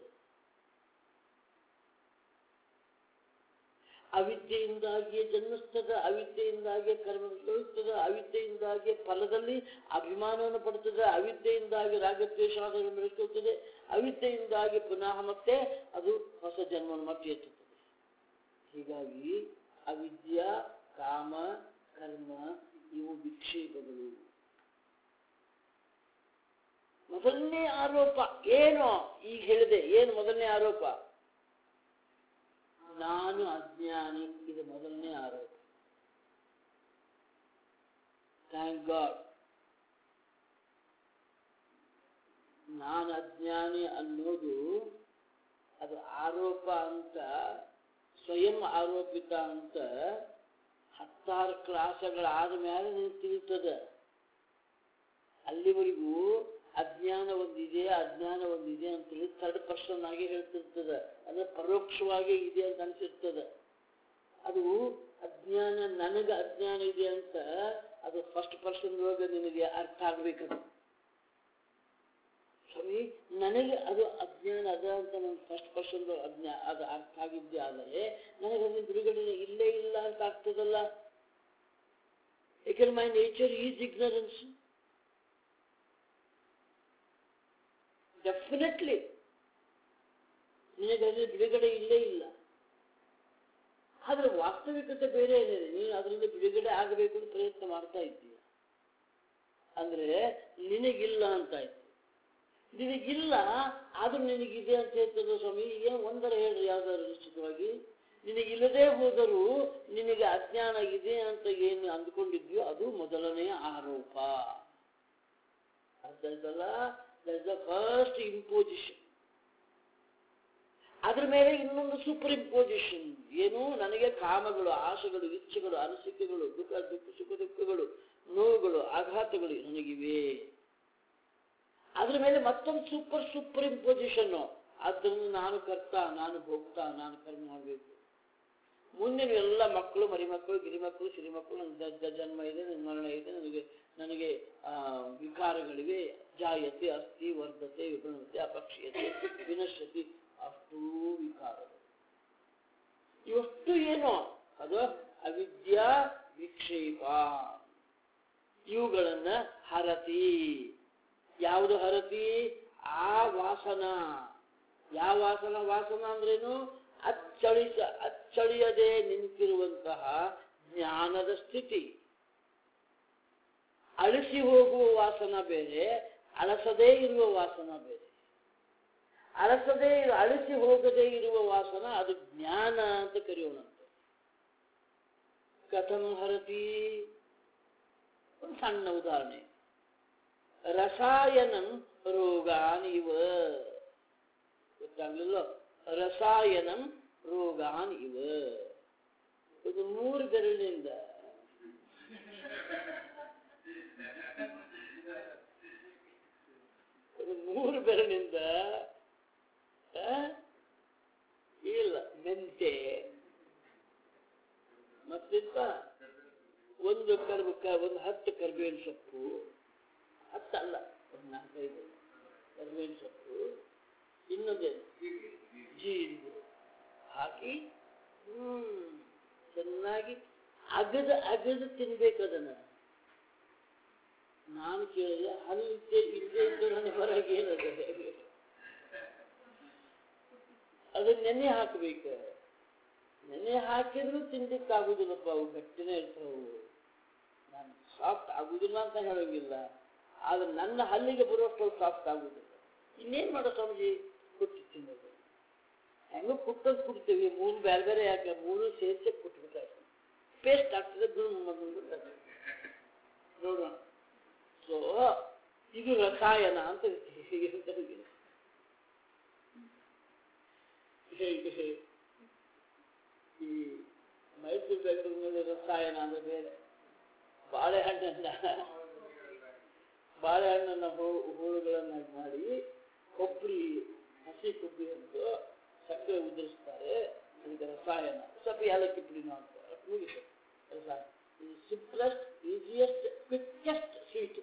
ಅವಿದ್ಯೆಯಿಂದಾಗಿಯೇ ಜನ್ಮಿಸ್ತದೆ ಅವಿದ್ಯೆಯಿಂದಾಗಿಯೇ ಕರ್ಮ ಬೆಳೆಯುತ್ತದೆ ಅವಿದ್ಯೆಯಿಂದಾಗಿಯೇ ಫಲದಲ್ಲಿ ಅಭಿಮಾನವನ್ನು ಪಡುತ್ತದೆ ಅವಿದ್ಯೆಯಿಂದಾಗಿ ರಾಗದ್ವೇಷಾದನ್ನು ಬೆಳೆಸುತ್ತದೆ ಅವಿದ್ಯೆಯಿಂದಾಗಿ ಪುನಃ ಮತ್ತೆ ಅದು ಹೊಸ ಜನ್ಮವನ್ನು ಮತ್ತೆ ಎತ್ತುತ್ತದೆ ಹೀಗಾಗಿ ಅವಿದ್ಯಾ ಕಾಮ ಕರ್ಮ ಇವು ವಿಕ್ಷೇಪಗಳು ಮೊದಲನೇ ಆರೋಪ ಏನು ಈಗ ಹೇಳಿದೆ ಏನು ಮೊದಲನೇ ಆರೋಪ ನಾನು ಅಜ್ಞಾನಿ ಇದು ಮೊದಲನೇ ಆರೋಪ ಥ್ಯಾಂಕ್ ಗಾಡ್ ನಾನು ಅಜ್ಞಾನಿ ಅನ್ನೋದು ಅದು ಆರೋಪ ಅಂತ ಸ್ವಯಂ ಆರೋಪಿತ ಅಂತ ಹತ್ತಾರು ಕ್ಲಾಸಗಳಾದ ಮೇಲೆ ನಿನಗೆ ತಿಳಿತದೆ ಅಲ್ಲಿವರೆಗೂ ಅಜ್ಞಾನ ಒಂದಿದೆ ಅಜ್ಞಾನ ಒಂದಿದೆ ಅಂತೇಳಿ ಥರ್ಡ್ ಪರ್ಸನ್ ಆಗಿ ಹೇಳ್ತಿರ್ತದೆ ಅಂದ್ರೆ ಪರೋಕ್ಷವಾಗಿ ಇದೆ ಅಂತ ಅನ್ಸಿರ್ತದೆ ಅದು ಅಜ್ಞಾನ ನನಗೆ ಅಜ್ಞಾನ ಇದೆ ಅಂತ ಅದು ಫಸ್ಟ್ ಪರ್ಸನ್ ಒಳಗೆ ನಿನಗೆ ಅರ್ಥ ಆಗ್ಬೇಕದು ಸ್ವಾಮಿ ನನಗೆ ಅದು ಅಜ್ಞಾನ ಅದ ಅಂತ ನನ್ನ ಫಸ್ಟ್ ಪರ್ಸನ್ ಅಜ್ಞಾ ಅದು ಅರ್ಥ ಆಗಿದ್ದೆ ಆದರೆ ನನಗೆ ಅದನ್ನ ಬಿಡುಗಡೆ ಇಲ್ಲೇ ಇಲ್ಲ ಅಂತ ಆಗ್ತದಲ್ಲ ಯಾಕಂದ್ರೆ my nature is ignorance definitely ನಿನಗೆ ಅದರ ಬಿಡುಗಡೆ ಇಲ್ಲೇ ಇಲ್ಲ ಆದ್ರೆ ವಾಸ್ತವಿಕತೆ ಬೇರೆ ಏನಿದೆ ನೀನು ಅದರಿಂದ ಬಿಡುಗಡೆ ಆಗಬೇಕು ಅಂತ ಪ್ರಯತ್ನ ಮಾಡ್ತಾ ಇದ್ದೀಯ ಅಂದ್ರೆ ನಿನಗಿಲ್ಲ ಅಂತ ಆಯ್ತು ನಿನಗಿಲ್ಲ ಆದ್ರೂ ನಿನಗಿದೆ ಅಂತ ಹೇಳ್ತದೆ ಸ್ವಾಮಿ ಏನು ಒಂದರ ಹೇಳ್ರಿ ಯಾವ್ದಾದ್ರು ನಿಶ್ಚಿತವಾಗಿ ನಿನಗಿಲ್ಲದೆ ಹೋದರೂ ನಿನಗೆ ಅಜ್ಞಾನ ಇದೆ ಅಂತ ಏನು ಅಂದ್ಕೊಂಡಿದ್ಯೋ ಅದು ಮೊದಲನೆಯ ಆರೋಪ ಅರ್ಥ ಆಯ್ತಲ್ಲ ದಟ್ ದ ಫಸ್ಟ್ ಇಂಪೋಸಿಷನ್ ಅದ್ರ ಮೇಲೆ ಇನ್ನೊಂದು ಸೂಪರ್ ಇಂಪೋಸಿಷನ್ ಏನು ನನಗೆ ಕಾಮಗಳು ಆಶೆಗಳು ಇಚ್ಛೆಗಳು ಅನಿಸಿಕೆಗಳು ದುಃಖ ದುಃಖ ಸುಖ ದುಃಖಗಳು ನೋವುಗಳು ಆಘಾತಗಳು ನನಗಿವೆ ಅದ್ರ ಮೇಲೆ ಮತ್ತೊಂದು ಸೂಪರ್ ಸೂಪರ್ ಇಂಪೋಸಿಷನ್ ಆದ್ದರಿಂದ ನಾನು ಕರ್ತ ನಾನು ಭೋಗ್ತಾ ನಾನು ಕರ್ಮ ಮಾಡಬೇಕು ಮುಂದಿನ ಎಲ್ಲ ಮಕ್ಕಳು ಮರಿಮಕ್ಕಳು ಗಿರಿಮಕ್ಕಳು ಸಿರಿಮಕ್ಕಳು ನನ್ನ ದ- ದ- ಜನ್ಮ ಇದೆ ನನ್ನ ಮರಣ ಇದೆ ನನಗೆ ನನಗೆ ಆ, ವಿಕಾರಗಳಿವೆ ಜಾಯತೆ ಅಸ್ಥಿ ವರ್ಧತೆ ವಿಭ್ರಮತೆ ಅಪಕ್ಷೀಯತೆ ವಿನಶ್ಯತಿ ಅಷ್ಟೂ ವಿಕಾರಗಳು ಇವಷ್ಟು ಏನು ಅದು ಅವಿದ್ಯಾ ವಿಕ್ಷೇಪ ಇವುಗಳನ್ನ ಹರತಿ ಯಾವುದು ಹರತಿ ಆ ವಾಸನ ಯಾವ ವಾಸನ ವಾಸನ ಅಂದ್ರೇನು ಅಚ್ಚಳಿಸ ಅಚ್ಚಳಿಯದೆ ನಿಂತಿರುವಂತಹ ಜ್ಞಾನದ ಸ್ಥಿತಿ ಅಳಿಸಿ ಹೋಗುವ ವಾಸನ ಬೇರೆ ಅಳಸದೇ ಇರುವ ವಾಸನ ಬೇರೆ ಅಳಸದೇ ಇರು- ಅಳಿಸಿ ಹೋಗದೇ ಇರುವ ವಾಸನ ಅದು ಜ್ಞಾನ ಅಂತ ಕರೆಯೋಣಂತೆ ಕಥಂ ಹರತಿ ಒಂದು ಸಣ್ಣ ಉದಾಹರಣೆ ರಸಾಯನಂ ರೋಗಾನ್ ಇವ ಗೊತ್ತಾಗ್ಲಿಲ್ಲ ರಸಾಯನಂ ರೋಗಾನ್ ಇವ ಇದು ಮೂರು ಬೆರಳಿನಿಂದ ಇದು ಮೂರು ಬೆರಳಿನಿಂದ ಆ? ಇಲ್ಲ ಮೆಂತೆ ಮತ್ತಿತ್ತ ಒಂದು ಕರ್ಬ ಕ- ಒಂದು ಹತ್ತು ಕರ್ಬೇವಿನ ಸೊಪ್ಪು ಹತ್ತಲ್ಲ ಒಂದು ನಾಲ್ಕೈದು ಕರ್ಬೇವಿನ ಸೊಪ್ಪು ಇನ್ನೊಂದೇನು ಜೀರಿಗೆ ಹಾಕಿ ಹ್ಮ್ ಚೆನ್ನಾಗಿ ಅಗದ ಅಗದು ತಿನ್ಬೇಕು ಅದನ್ನ ನಾನು ಕೇಳಿದೆ ಹಲ್ಲಿದ್ದೆ ಇಲ್ಲದೆ ಇದ್ದು ನನ್ನ ಹೊರಗೆ ಏನದ ಅದು ನೆನೆ ಹಾಕಬೇಕು ನೆನೆ ಹಾಕಿದ್ರು ತಿನ್ಲಿಕ್ಕಾಗುದಿಲ್ಲಪ್ಪ ಅವು ಗಟ್ಟಿನೇ ಇರ್ತಾವು ನಾನು ಸಾಫ್ಟ್ ಆಗುದಿಲ್ಲ ಅಂತ ಹೇಳೋಂಗಿಲ್ಲ ಆದ್ರೆ ನನ್ನ ಹಲ್ಲಿಗೆ ಬರುವಷ್ಟು ಸಾಫ್ಟ್ ಆಗುದಿಲ್ಲ ಇನ್ನೇನ್ ಮಾಡೋ ಸ್ವಾಮೀಜಿ ಕುಟ್ಟಿ ತಿನ್ನೋದು ಹೆಂಗೋ ಕುಟ್ಟೋದು ಕುಡ್ತೀವಿ ಮೂರು ಬೇರೆ ಬೇರೆ ಯಾಕೆ ಮೂರು ಸೇರಿಸಿ ಕುಟ್ಬಿಟ್ಟಾಯ್ತು ಪೇಸ್ಟ್ ಆಗ್ತದೆ ನೋಡೋಣ ಸೊ ಇದು ರಸಾಯನ ಅಂತ ಹೇಳ್ತೀವಿ. ಈ ಮೈಸೂರು ಬೆಂಗಳೂರಿನಲ್ಲಿ ರಸಾಯನ ಅಂದ್ರೆ ಬೇರೆ ಬಾಳೆಹಣ್ಣನ್ನ ಬಾಳೆಹಣ್ಣನ್ನ ಹೂ- ಹೂಳುಗಳನ್ನಾಗಿ ಮಾಡಿ ಕೊಬ್ಬರಿ ಹಸಿ ಕೊಬ್ಬರಿ ಅಂತ ಸಕ್ಕರೆ ಉದುರಿಸ್ತಾರೆ ಅದಕ್ಕೆ ರಸಾಯನ ಸ್ವಲ್ಪ ಏಲಕ್ಕಿ ಪುಡಿನೂ ಹಾಕ್ತಾರೆ ಅಷ್ಟು ಮುಗಿತು ರಸಾಯನ ಇದು ಸಿಂಪ್ಲೆಸ್ಟ್ ಈಸಿಯೆಸ್ಟ್ ಕ್ವಿಕ್ಕೆಸ್ಟ್ ಸ್ವೀಟ್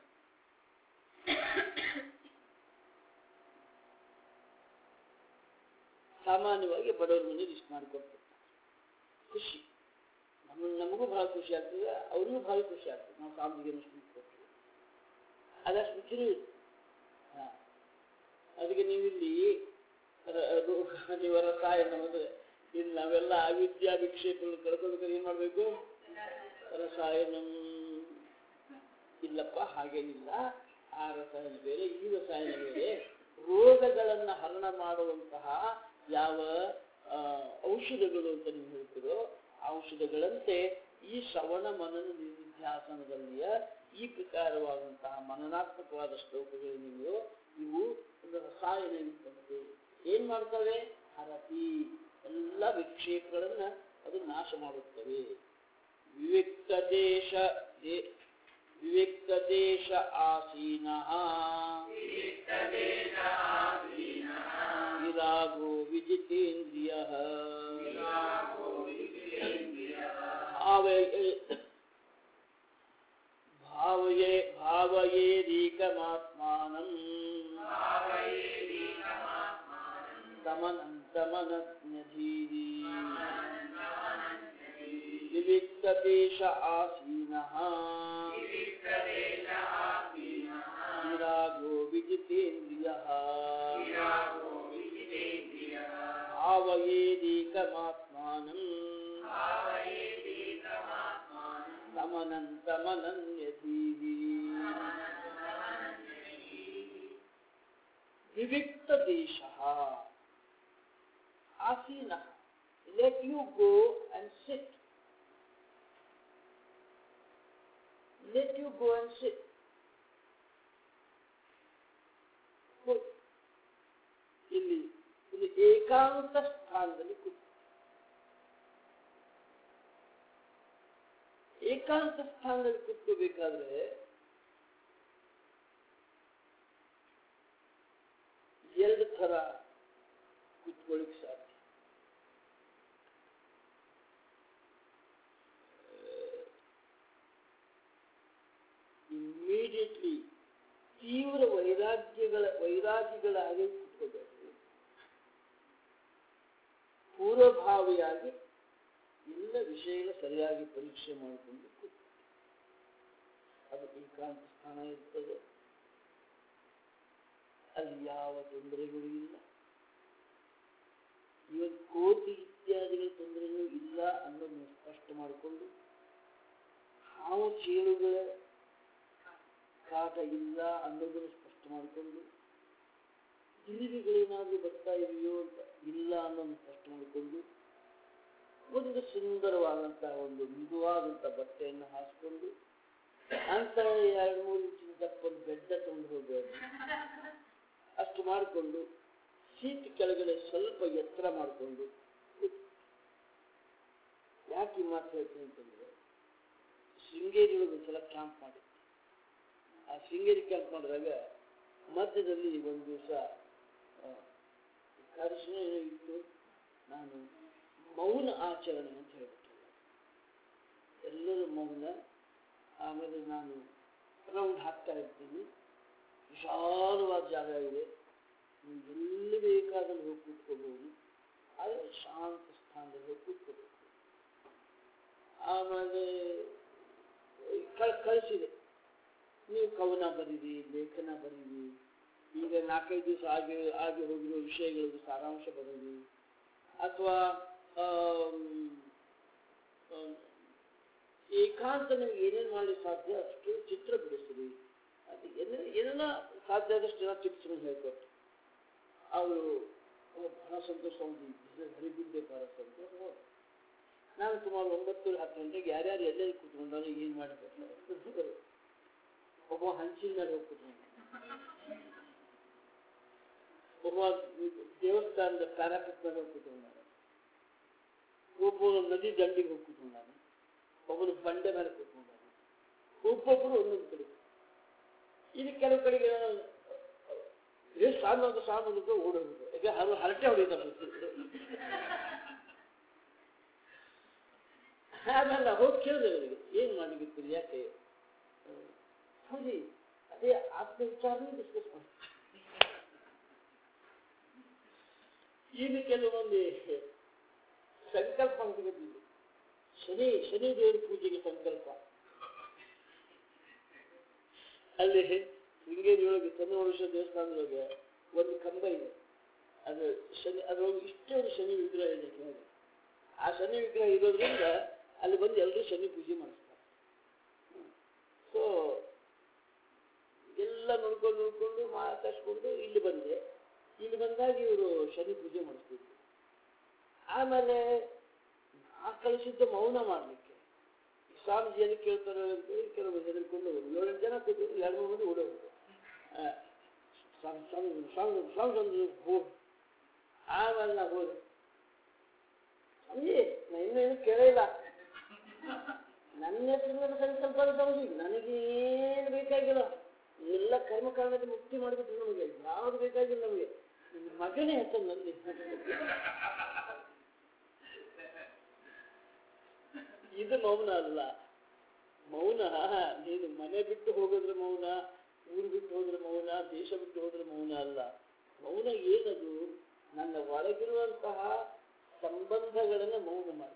ಸಾಮಾನ್ಯವಾಗಿ ಬಡವರ ಮನೇಲಿ ಇಷ್ಟು ಮಾಡಿಕೊಡ್ತಾರೆ ಖುಷಿ ನಮ್ಮ ನಮಗೂ ಬಹಳ ಖುಷಿ ಆಗ್ತದೆ ಅವ್ರಿಗೂ ಬಹಳ ಖುಷಿ ಆಗ್ತದೆ ನಾವು ಸಾಂಬ್ರಿಗೆ ಮುಸ್ಲಿಂ ಕೊಡ್ತೀವಿ ಅದಷ್ಟು ರುಚಿನೂ ಇರುತ್ತೆ ಹಾ. ಅದಕ್ಕೆ ನೀವಿಲ್ಲಿ ರ- ಅದು ನೀವು ರಸಾಯನ ಅಂದ್ರೆ ಇಲ್ಲಿ ನಾವೆಲ್ಲ ಅವಿದ್ಯಾ ವಿಕ್ಷೇಪಗಳು ಕಳ್ಕೋಬೇಕಾದ್ರೆ ಏನ್ ಮಾಡ್ಬೇಕು ರಸಾಯನ ಇಲ್ಲಪ್ಪ ಹಾಗೇನಿಲ್ಲ ಆ ರಸಾಯನ ಬೇರೆ ಈ ರಸಾಯನ ಬೇರೆ ರೋಗಗಳನ್ನ ಹರಣ ಮಾಡುವಂತಹ ಯಾವ ಆ, ಔಷಧಗಳು ಅಂತ ನೀವು ಹೇಳ್ತೀರೋ ಆ ಔಷಧಗಳಂತೆ ಈ ಶ್ರವಣ ಮನನ ನಿಧಿಧ್ಯಾಸನದಲ್ಲಿಯ ಈ ಪ್ರಕಾರವಾದಂತಹ ಮನನಾತ್ಮಕವಾದ ಶ್ಲೋಕಗಳೇನಿವೆಯೋ ಇವು ಒಂದು ರಸಾಯನ ಇದ್ದಂತೆ ಏನ್ ಮಾಡ್ತವೆ ಹರತಿ ಎಲ್ಲ ವಿಕ್ಷೇಪಗಳನ್ನ ಅದು ನಾಶ ಮಾಡುತ್ತವೆ ವಿವಿಕ್ತ ದೇಶ ದೇ- ವಿವಿಕ್ತ ದೇಶ ಆಸೀನ ವಿರಾಗೋ ವಿಜಿತೇಂದ್ರಿಯ ಭಾವಯೇ ಭಾವಯೇರೀಕಮಾತ್ಮಾನಂ दमनन्तमनज्ञधीः विविक्तदेश आसीनः विरागो विजितेन्द्रियः भावयेदेकमात्मानम् दमनन्तमनन्यधीः विविक्तदेशः asina. Let you go and sit. Let you go and sit. ಹೋಗಿ. ಇಲ್ಲಿ ಇಲ್ಲಿ ಏಕಾಂತ ಸ್ಥಾನದಲ್ಲಿ ಕೂತು ಏಕಾಂತ ಸ್ಥಾನದಲ್ಲಿ ಕೂತ್ಕೋಬೇಕಾದ್ರೆ ಎರಡು ಥರ ಕೂತ್ಕೊಳ್ಳಿಕ್ ಸಾಧ್ಯ ಇಮ್ಮಿಡಿಯೇಟ್ಲಿ ತೀವ್ರ ವೈರಾಗ್ಯಗಳ ವೈರಾಗ್ಯಗಳಾಗಿ ಕೂತ್ಕೋಬೇಕು ಪೂರ್ವಭಾವಿಯಾಗಿ ಎಲ್ಲ ವಿಷಯಗಳ ಸರಿಯಾಗಿ ಪರೀಕ್ಷೆ ಮಾಡಿಕೊಂಡು ಕೂತ್ಕೊಳ್ಳಿ ಅದು ಏಕಾಂತ ಸ್ಥಾನ ಇರ್ತದೆ ಅಲ್ಲಿ ಯಾವ ತೊಂದರೆಗಳು ಇಲ್ಲ ಇವನ್ ಕೋತಿ ಇತ್ಯಾದಿಗಳ ತೊಂದರೆಗಳು ಇಲ್ಲ ಅನ್ನೋದನ್ನು ಸ್ಪಷ್ಟ ಮಾಡಿಕೊಂಡು ಹಾವು ಚೇಳುಗಳ ಕಾಟ ಇಲ್ಲ ಅನ್ನೋದನ್ನು ಸ್ಪಷ್ಟ ಮಾಡಿಕೊಂಡು ಜಿಲಿಬಿಗಳೇನಾದ್ರೂ ಬರ್ತಾ ಇದೆಯೋ ಅಂತ ಇಲ್ಲ ಅನ್ನೋದನ್ನು ಸ್ಪಷ್ಟ ಮಾಡಿಕೊಂಡು ಒಂದು ಸುಂದರವಾದಂತಹ ಒಂದು ಮೃದುವಾದಂತಹ ಬಟ್ಟೆಯನ್ನು ಹಾಸ್ಕೊಂಡು ಅಂತ ಎರಡು ಮೂರು ಇಂಚಿನ ದಪ್ಪಒಂದು ಬೆಡ್ಡ ತಗೊಂಡು ಹೋಗ್ಬೋದು ಅಷ್ಟು ಮಾಡಿಕೊಂಡು ಸೀಟ್ ಕೆಳಗಡೆ ಸ್ವಲ್ಪ ಎತ್ತರ ಮಾಡಿಕೊಂಡು ಯಾಕೆ ಈ ಮಾತು ಹೇಳ್ತೀನಿ ಅಂತಂದ್ರೆ ಶೃಂಗೇರಿ ಒಳಗೆ ಒಂದ್ಸಲ ಕ್ಯಾಂಪ್ ಮಾಡಿದ್ದೆ ಆ ಶೃಂಗೇರಿ ಕ್ಯಾಂಪ್ ಮಾಡಿದಾಗ ಮಧ್ಯದಲ್ಲಿ ಒಂದು ದಿವಸ ಕರ್ಷಣೆ ಏನೋ ಇತ್ತು ನಾನು ಮೌನ ಆಚರಣೆ ಅಂತ ಹೇಳ್ಬಿಟ್ಟು ಎಲ್ಲರೂ ಮೌನ ಆಮೇಲೆ ನಾನು ರೌಂಡ್ ಹಾಕ್ತಾ ಇರ್ತೀನಿ ವಿಶಾಲವಾದ ಜಾಗ ಇದೆ ನೀವು ಎಲ್ಲಿ ಬೇಕಾದಲ್ಲಿ ಹೋಗಿ ಕೂತ್ಕೋಬಹುದು ಆದರೆ ಶಾಂತ ಸ್ಥಾನದಲ್ಲಿ ಹೋಗಿ ಕೂತ್ಕೋಬೇಕು ಆಮೇಲೆ ಕ- ಕಳಿಸಿದೆ ನೀವು ಕವನ ಬರೀರಿ ಲೇಖನ ಬರೀರಿ ಈಗ ನಾಲ್ಕೈದು ದಿವಸ ಆಗಿ ಆಗಿ ಹೋಗಿರೋ ವಿಷಯಗಳದ್ದು ಸಾರಾಂಶ ಬರೀರಿ ಅಥವಾ ಏಕಾಂತ ನಿಮ್ಗೆ ಏನೇನು ಮಾಡಿ ಸಾಧ್ಯ ಅಷ್ಟು ಚಿತ್ರ ಬಿಡಿಸ್ರಿ ಅದು ಏನೇ ಏನೆಲ್ಲ ಸಾಧ್ಯ ಆದಷ್ಟು ಜನ ಟಿಪ್ಸ್ಗಳು ಹೇಳ್ಕೊಟ್ಟು ಅವರು ಬಹಳ ಸಂತೋಷ ಒಂದು ಹರಿಬಿದ್ದೆ ಬಹಳ ಸಂತೋಷ ಹೋದ್ರು. ನಾನು ಸುಮಾರು ಒಂಬತ್ತು ಹತ್ತು ಗಂಟೆಗೆ ಯಾರ್ಯಾರು ಎಲ್ಲೆಲ್ಲಿ ಕೂತ್ಕೊಂಡಾಗ ಏನು ಮಾಡಬೇಕು ಒಬ್ಬ ಹಂಚಿನ ಮೇಲೆ ಹೋಗಿ ಕೂತ್ಕೊಂಡ ಒಬ್ಬ ದೇವಸ್ಥಾನದ ಪ್ಯಾರಾಪೆಟ್ ಮೇಲೆ ಹೋಗಿ ಕೂತ್ಕೊಂಡಾನೆ ಒಬ್ಬನು ನದಿ ದಂಡಿಗೆ ಹೋಗಿ ಕೂತ್ಕೊಂಡಾನೆ ಒಬ್ಬನು ಬಂಡೆ ಮೇಲೆ ಕೂತ್ಕೊಂಡಾನೆ ಒಬ್ಬೊಬ್ಬರು ಒಂದೊಂದು ಕಡೆ ಇದು ಕೆಲವು ಕಡೆಗೆ ಎಷ್ಟು ಸಾಮಂತ ಸಾಮಂತ ಓಡೋದು ಈಗ ಹರ ಹರಟೆ ಹೊಡಿತಾರೆ ಆಮೇಲೆ ಹೋಗಿ ಕೇಳಿದೆ ಅವರಿಗೆ ಏನು ಮಾಡಲಿಕ್ಕೆ ಯಾಕೆ ಹೌದಿ ಅದೇ ಆತ್ಮವಿಚಾರನೂ ಡಿಸ್ಕಸ್ ಮಾಡಿ ಈಗ ಕೆಲವೊಂದು ಸಂಕಲ್ಪ ತೆಗೆದಿದ್ದು ಶನಿ ಶನಿ ದೇವರ ಪೂಜೆಗೆ ಸಂಕಲ್ಪ ಅಲ್ಲಿ ಶೃಂಗೇರಿ ಒಳಗೆ ಚಂದ್ರವರ್ಷ ದೇವಸ್ಥಾನದೊಳಗೆ ಒಂದು ಕಂಬ ಇದೆ ಅದು ಶನಿ ಅದರೊಳಗೆ ಇಷ್ಟೇ ಒಂದು ಶನಿ ವಿಗ್ರಹ ಇದೆ ಕೆಳಗೆ ಆ ಶನಿ ವಿಗ್ರಹ ಇರೋದ್ರಿಂದ ಅಲ್ಲಿ ಬಂದು ಎಲ್ಲರೂ ಶನಿ ಪೂಜೆ ಮಾಡಿಸ್ತಾರೆ ಸೊ ಎಲ್ಲ ನೋಡ್ಕೊಂಡು ನೋಡ್ಕೊಂಡು ಮಾತಾಡ್ಸ್ಕೊಂಡು ಇಲ್ಲಿ ಬಂದೆ ಇಲ್ಲಿ ಬಂದಾಗ ಇವರು ಶನಿ ಪೂಜೆ ಮಾಡಿಸ್ತಿದ್ರು ಆಮೇಲೆ ಆ ಕಳಿಸಿದ್ದ ಮೌನ ಮಾಡಲಿಕ್ಕೆ ಸ್ವಾಮೀಜಿ ಎಲ್ಲಿ ಕೇಳ್ತಾರೆ ಅಂತೇಳಿ ಕೆಲವರು ಹೆದರ್ಕೊಂಡು ಏಳೆಂಟು ಜನ ಕೂತಿದ್ರು ಎರಡು ಮೂರು ಮಂದಿ ಓಡೋದು ಸ್ವಾಮಿ ಸ್ವಾಮಿ ಸ್ವಾಮಿ ಸ್ವಾಮಿ ಒಂದು ಹೋಗಿ ಆಮೇಲೆ ನಾ ಹೋದೆ ಸ್ವಾಮಿ ನಾ ಇನ್ನೂ ಏನು ಕೇಳಿಲ್ಲ ನನ್ನ ಹೆಸರಿನ ಸಂಕಲ್ಪ ಸ್ವಾಮೀಜಿ ನನಗೇನು ಬೇಕಾಗಿಲ್ಲ ಎಲ್ಲ ಕರ್ಮ ಕಾರಣದ ಮುಕ್ತಿ ಮಾಡಿಬಿಟ್ರು ನಮಗೆ ಯಾವುದು ಬೇಕಾಗಿಲ್ಲ ನಮಗೆ ನನ್ನ ಮಗನೇ ಹೆಸರು ನಲ್ಲಿ ಇದು ಮೌನ ಅಲ್ಲ ಮೌನ ನೀನು ಮನೆ ಬಿಟ್ಟು ಹೋಗೋದ್ರ ಮೌನ ಊರು ಬಿಟ್ಟು ಹೋದ್ರೆ ಮೌನ ದೇಶ ಬಿಟ್ಟು ಹೋದ್ರೆ ಮೌನ ಅಲ್ಲ ಮೌನ ಏನದು ನನ್ನ ಒಳಗಿರುವಂತಹ ಸಂಬಂಧಗಳನ್ನು ಮೌನ ಮಾಡಬೇಕು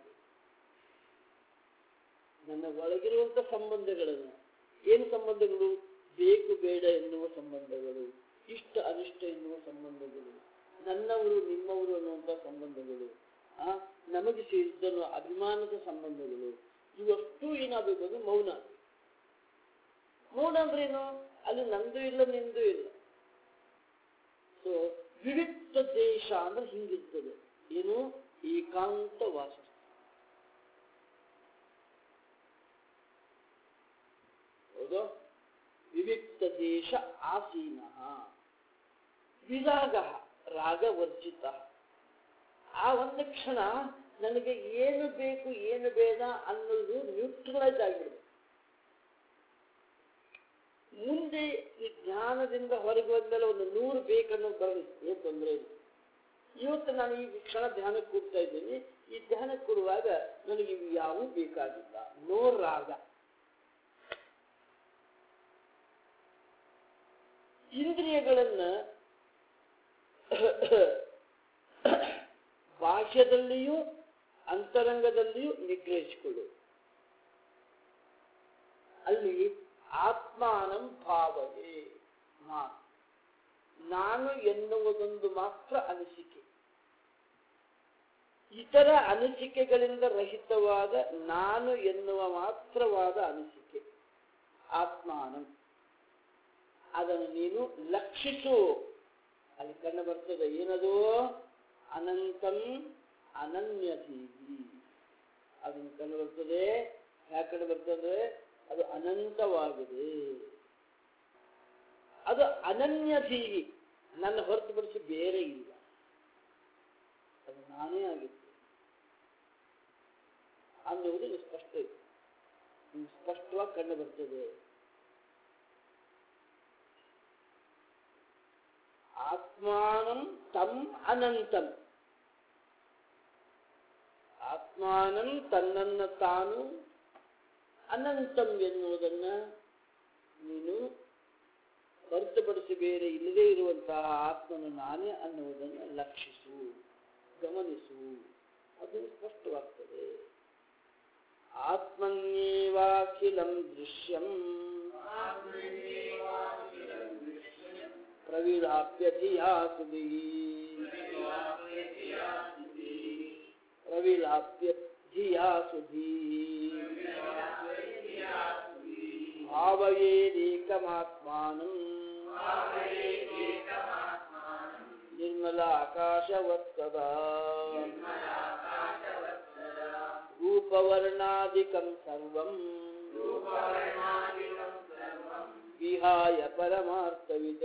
ನನ್ನ ಒಳಗಿರುವಂತಹ ಸಂಬಂಧಗಳನ್ನು ಏನು ಸಂಬಂಧಗಳು ಬೇಕು ಬೇಡ ಎನ್ನುವ ಸಂಬಂಧಗಳು ಇಷ್ಟ ಅನಿಷ್ಟ ಎನ್ನುವ ಸಂಬಂಧಗಳು ನನ್ನವರು ನಿಮ್ಮವರು ಅನ್ನುವಂಥ ಸಂಬಂಧಗಳು ಆ ನಮಗೆ ಸೇರಿದ್ದನ್ನು ಅಭಿಮಾನದ ಸಂಬಂಧಗಳು ಇವಷ್ಟು ಏನಾಗಬೇಕು ಅಂದ್ರೆ ಮೌನ ಮೌನ ಅಂದ್ರೆ ಏನು ಅಲ್ಲಿ ನಂದು ಇಲ್ಲ ನಿಂದು ಇಲ್ಲ ಸೊ ವಿವಿಕ್ತ ದೇಶ ಅಂದ್ರೆ ಹಿಂಗಿರ್ತದೆ ಏನು ಏಕಾಂತ ವಾಸ ಹೌದು ವಿವಿಕ್ತ ದೇಶ ಆಸೀನ ವಿರಾಗ ರಾಗವರ್ಜಿತ ಆ ಒಂದು ಕ್ಷಣ ನನಗೆ ಏನು ಬೇಕು ಏನು ಬೇಡ ಅನ್ನೋದು ನ್ಯೂಟ್ರಲೈಸ್ ಆಗಿಬಿಡುತ್ತೆ ಮುಂದೆ ಈ ಜ್ಞಾನದಿಂದ ಹೊರಗೆ ಬಂದಮೇಲೆ ಒಂದು ನೂರು ಬೇಕನ್ನೋದು ಬರಲಿ ಏನು ತೊಂದರೆ ಇಲ್ಲ ಇವತ್ತು ನಾನು ಈ ಕ್ಷಣ ಧ್ಯಾನಕ್ಕೆ ಕೂಡ್ತಾ ಇದ್ದೀನಿ ಈ ಧ್ಯಾನಕ್ಕೆ ಕೊಡುವಾಗ ನನಗೆ ಇವು ಯಾವೂ ಬೇಕಾಗಿಲ್ಲ ನೋ ರಾಗ ಇಂದ್ರಿಯಗಳನ್ನ ಬಾಹ್ಯದಲ್ಲಿಯೂ ಅಂತರಂಗದಲ್ಲಿಯೂ ನಿಗ್ರಹಿಸಿಕೊಳ್ಳು ಅಲ್ಲಿ ಆತ್ಮಾನಂ ಭಾವವೇ ನಾನು ನಾನು ಎನ್ನುವುದೊಂದು ಮಾತ್ರ ಅನಿಸಿಕೆ ಇತರ ಅನಿಸಿಕೆಗಳಿಂದ ರಹಿತವಾದ ನಾನು ಎನ್ನುವ ಮಾತ್ರವಾದ ಅನಿಸಿಕೆ ಆತ್ಮಾನಂ ಅದನ್ನು ನೀನು ಲಕ್ಷಿಸು ಅಲ್ಲಿ ಕಂಡು ಬರ್ತದೆ ಏನದು ಅನಂತಂ ಅನನ್ಯಧೀವಿ ಅದನ್ನು ಕಂಡು ಬರ್ತದೆ ಯಾಕೆ ಕಂಡು ಬರ್ತದೆ ಅದು ಅನಂತವಾಗಿದೆ ಅದು ಅನನ್ಯಧೀವಿ ನನ್ನ ಹೊರತುಪಡಿಸಿ ಬೇರೆ ಇಲ್ಲ ಅದು ನಾನೇ ಆಗಿತ್ತು ಅನ್ನುವುದು ಇದು ಸ್ಪಷ್ಟ ಇದೆ ಇದು ಸ್ಪಷ್ಟವಾಗಿ ಕಂಡು ಬರ್ತದೆ ಆತ್ಮಾನಂ ತಂ ಅನಂತಂ ಆತ್ಮಾನಂ ತನ್ನನ್ನ ತಾನು ಅನಂತಂ ಎನ್ನುವುದನ್ನ ನೀನು ಹೊರತುಪಡಿಸಿ ಬೇರೆ ಇಲ್ಲದೇ ಇರುವಂತಹ ಆತ್ಮನು ನಾನೇ ಅನ್ನುವುದನ್ನು ಲಕ್ಷಿಸು ಗಮನಿಸು ಅದು ಸ್ಪಷ್ಟವಾಗ್ತದೆ आत्मन्येवाखिलं दृश्यम् प्रविलाप्य धिया सुधीः प्रविलाप्य धिया सुधीः भावयेदेकमात्मानम् निर्मलाकाशवत्सदा रूपवर्णादिकं सर्वम् विहाय परमार्थवित्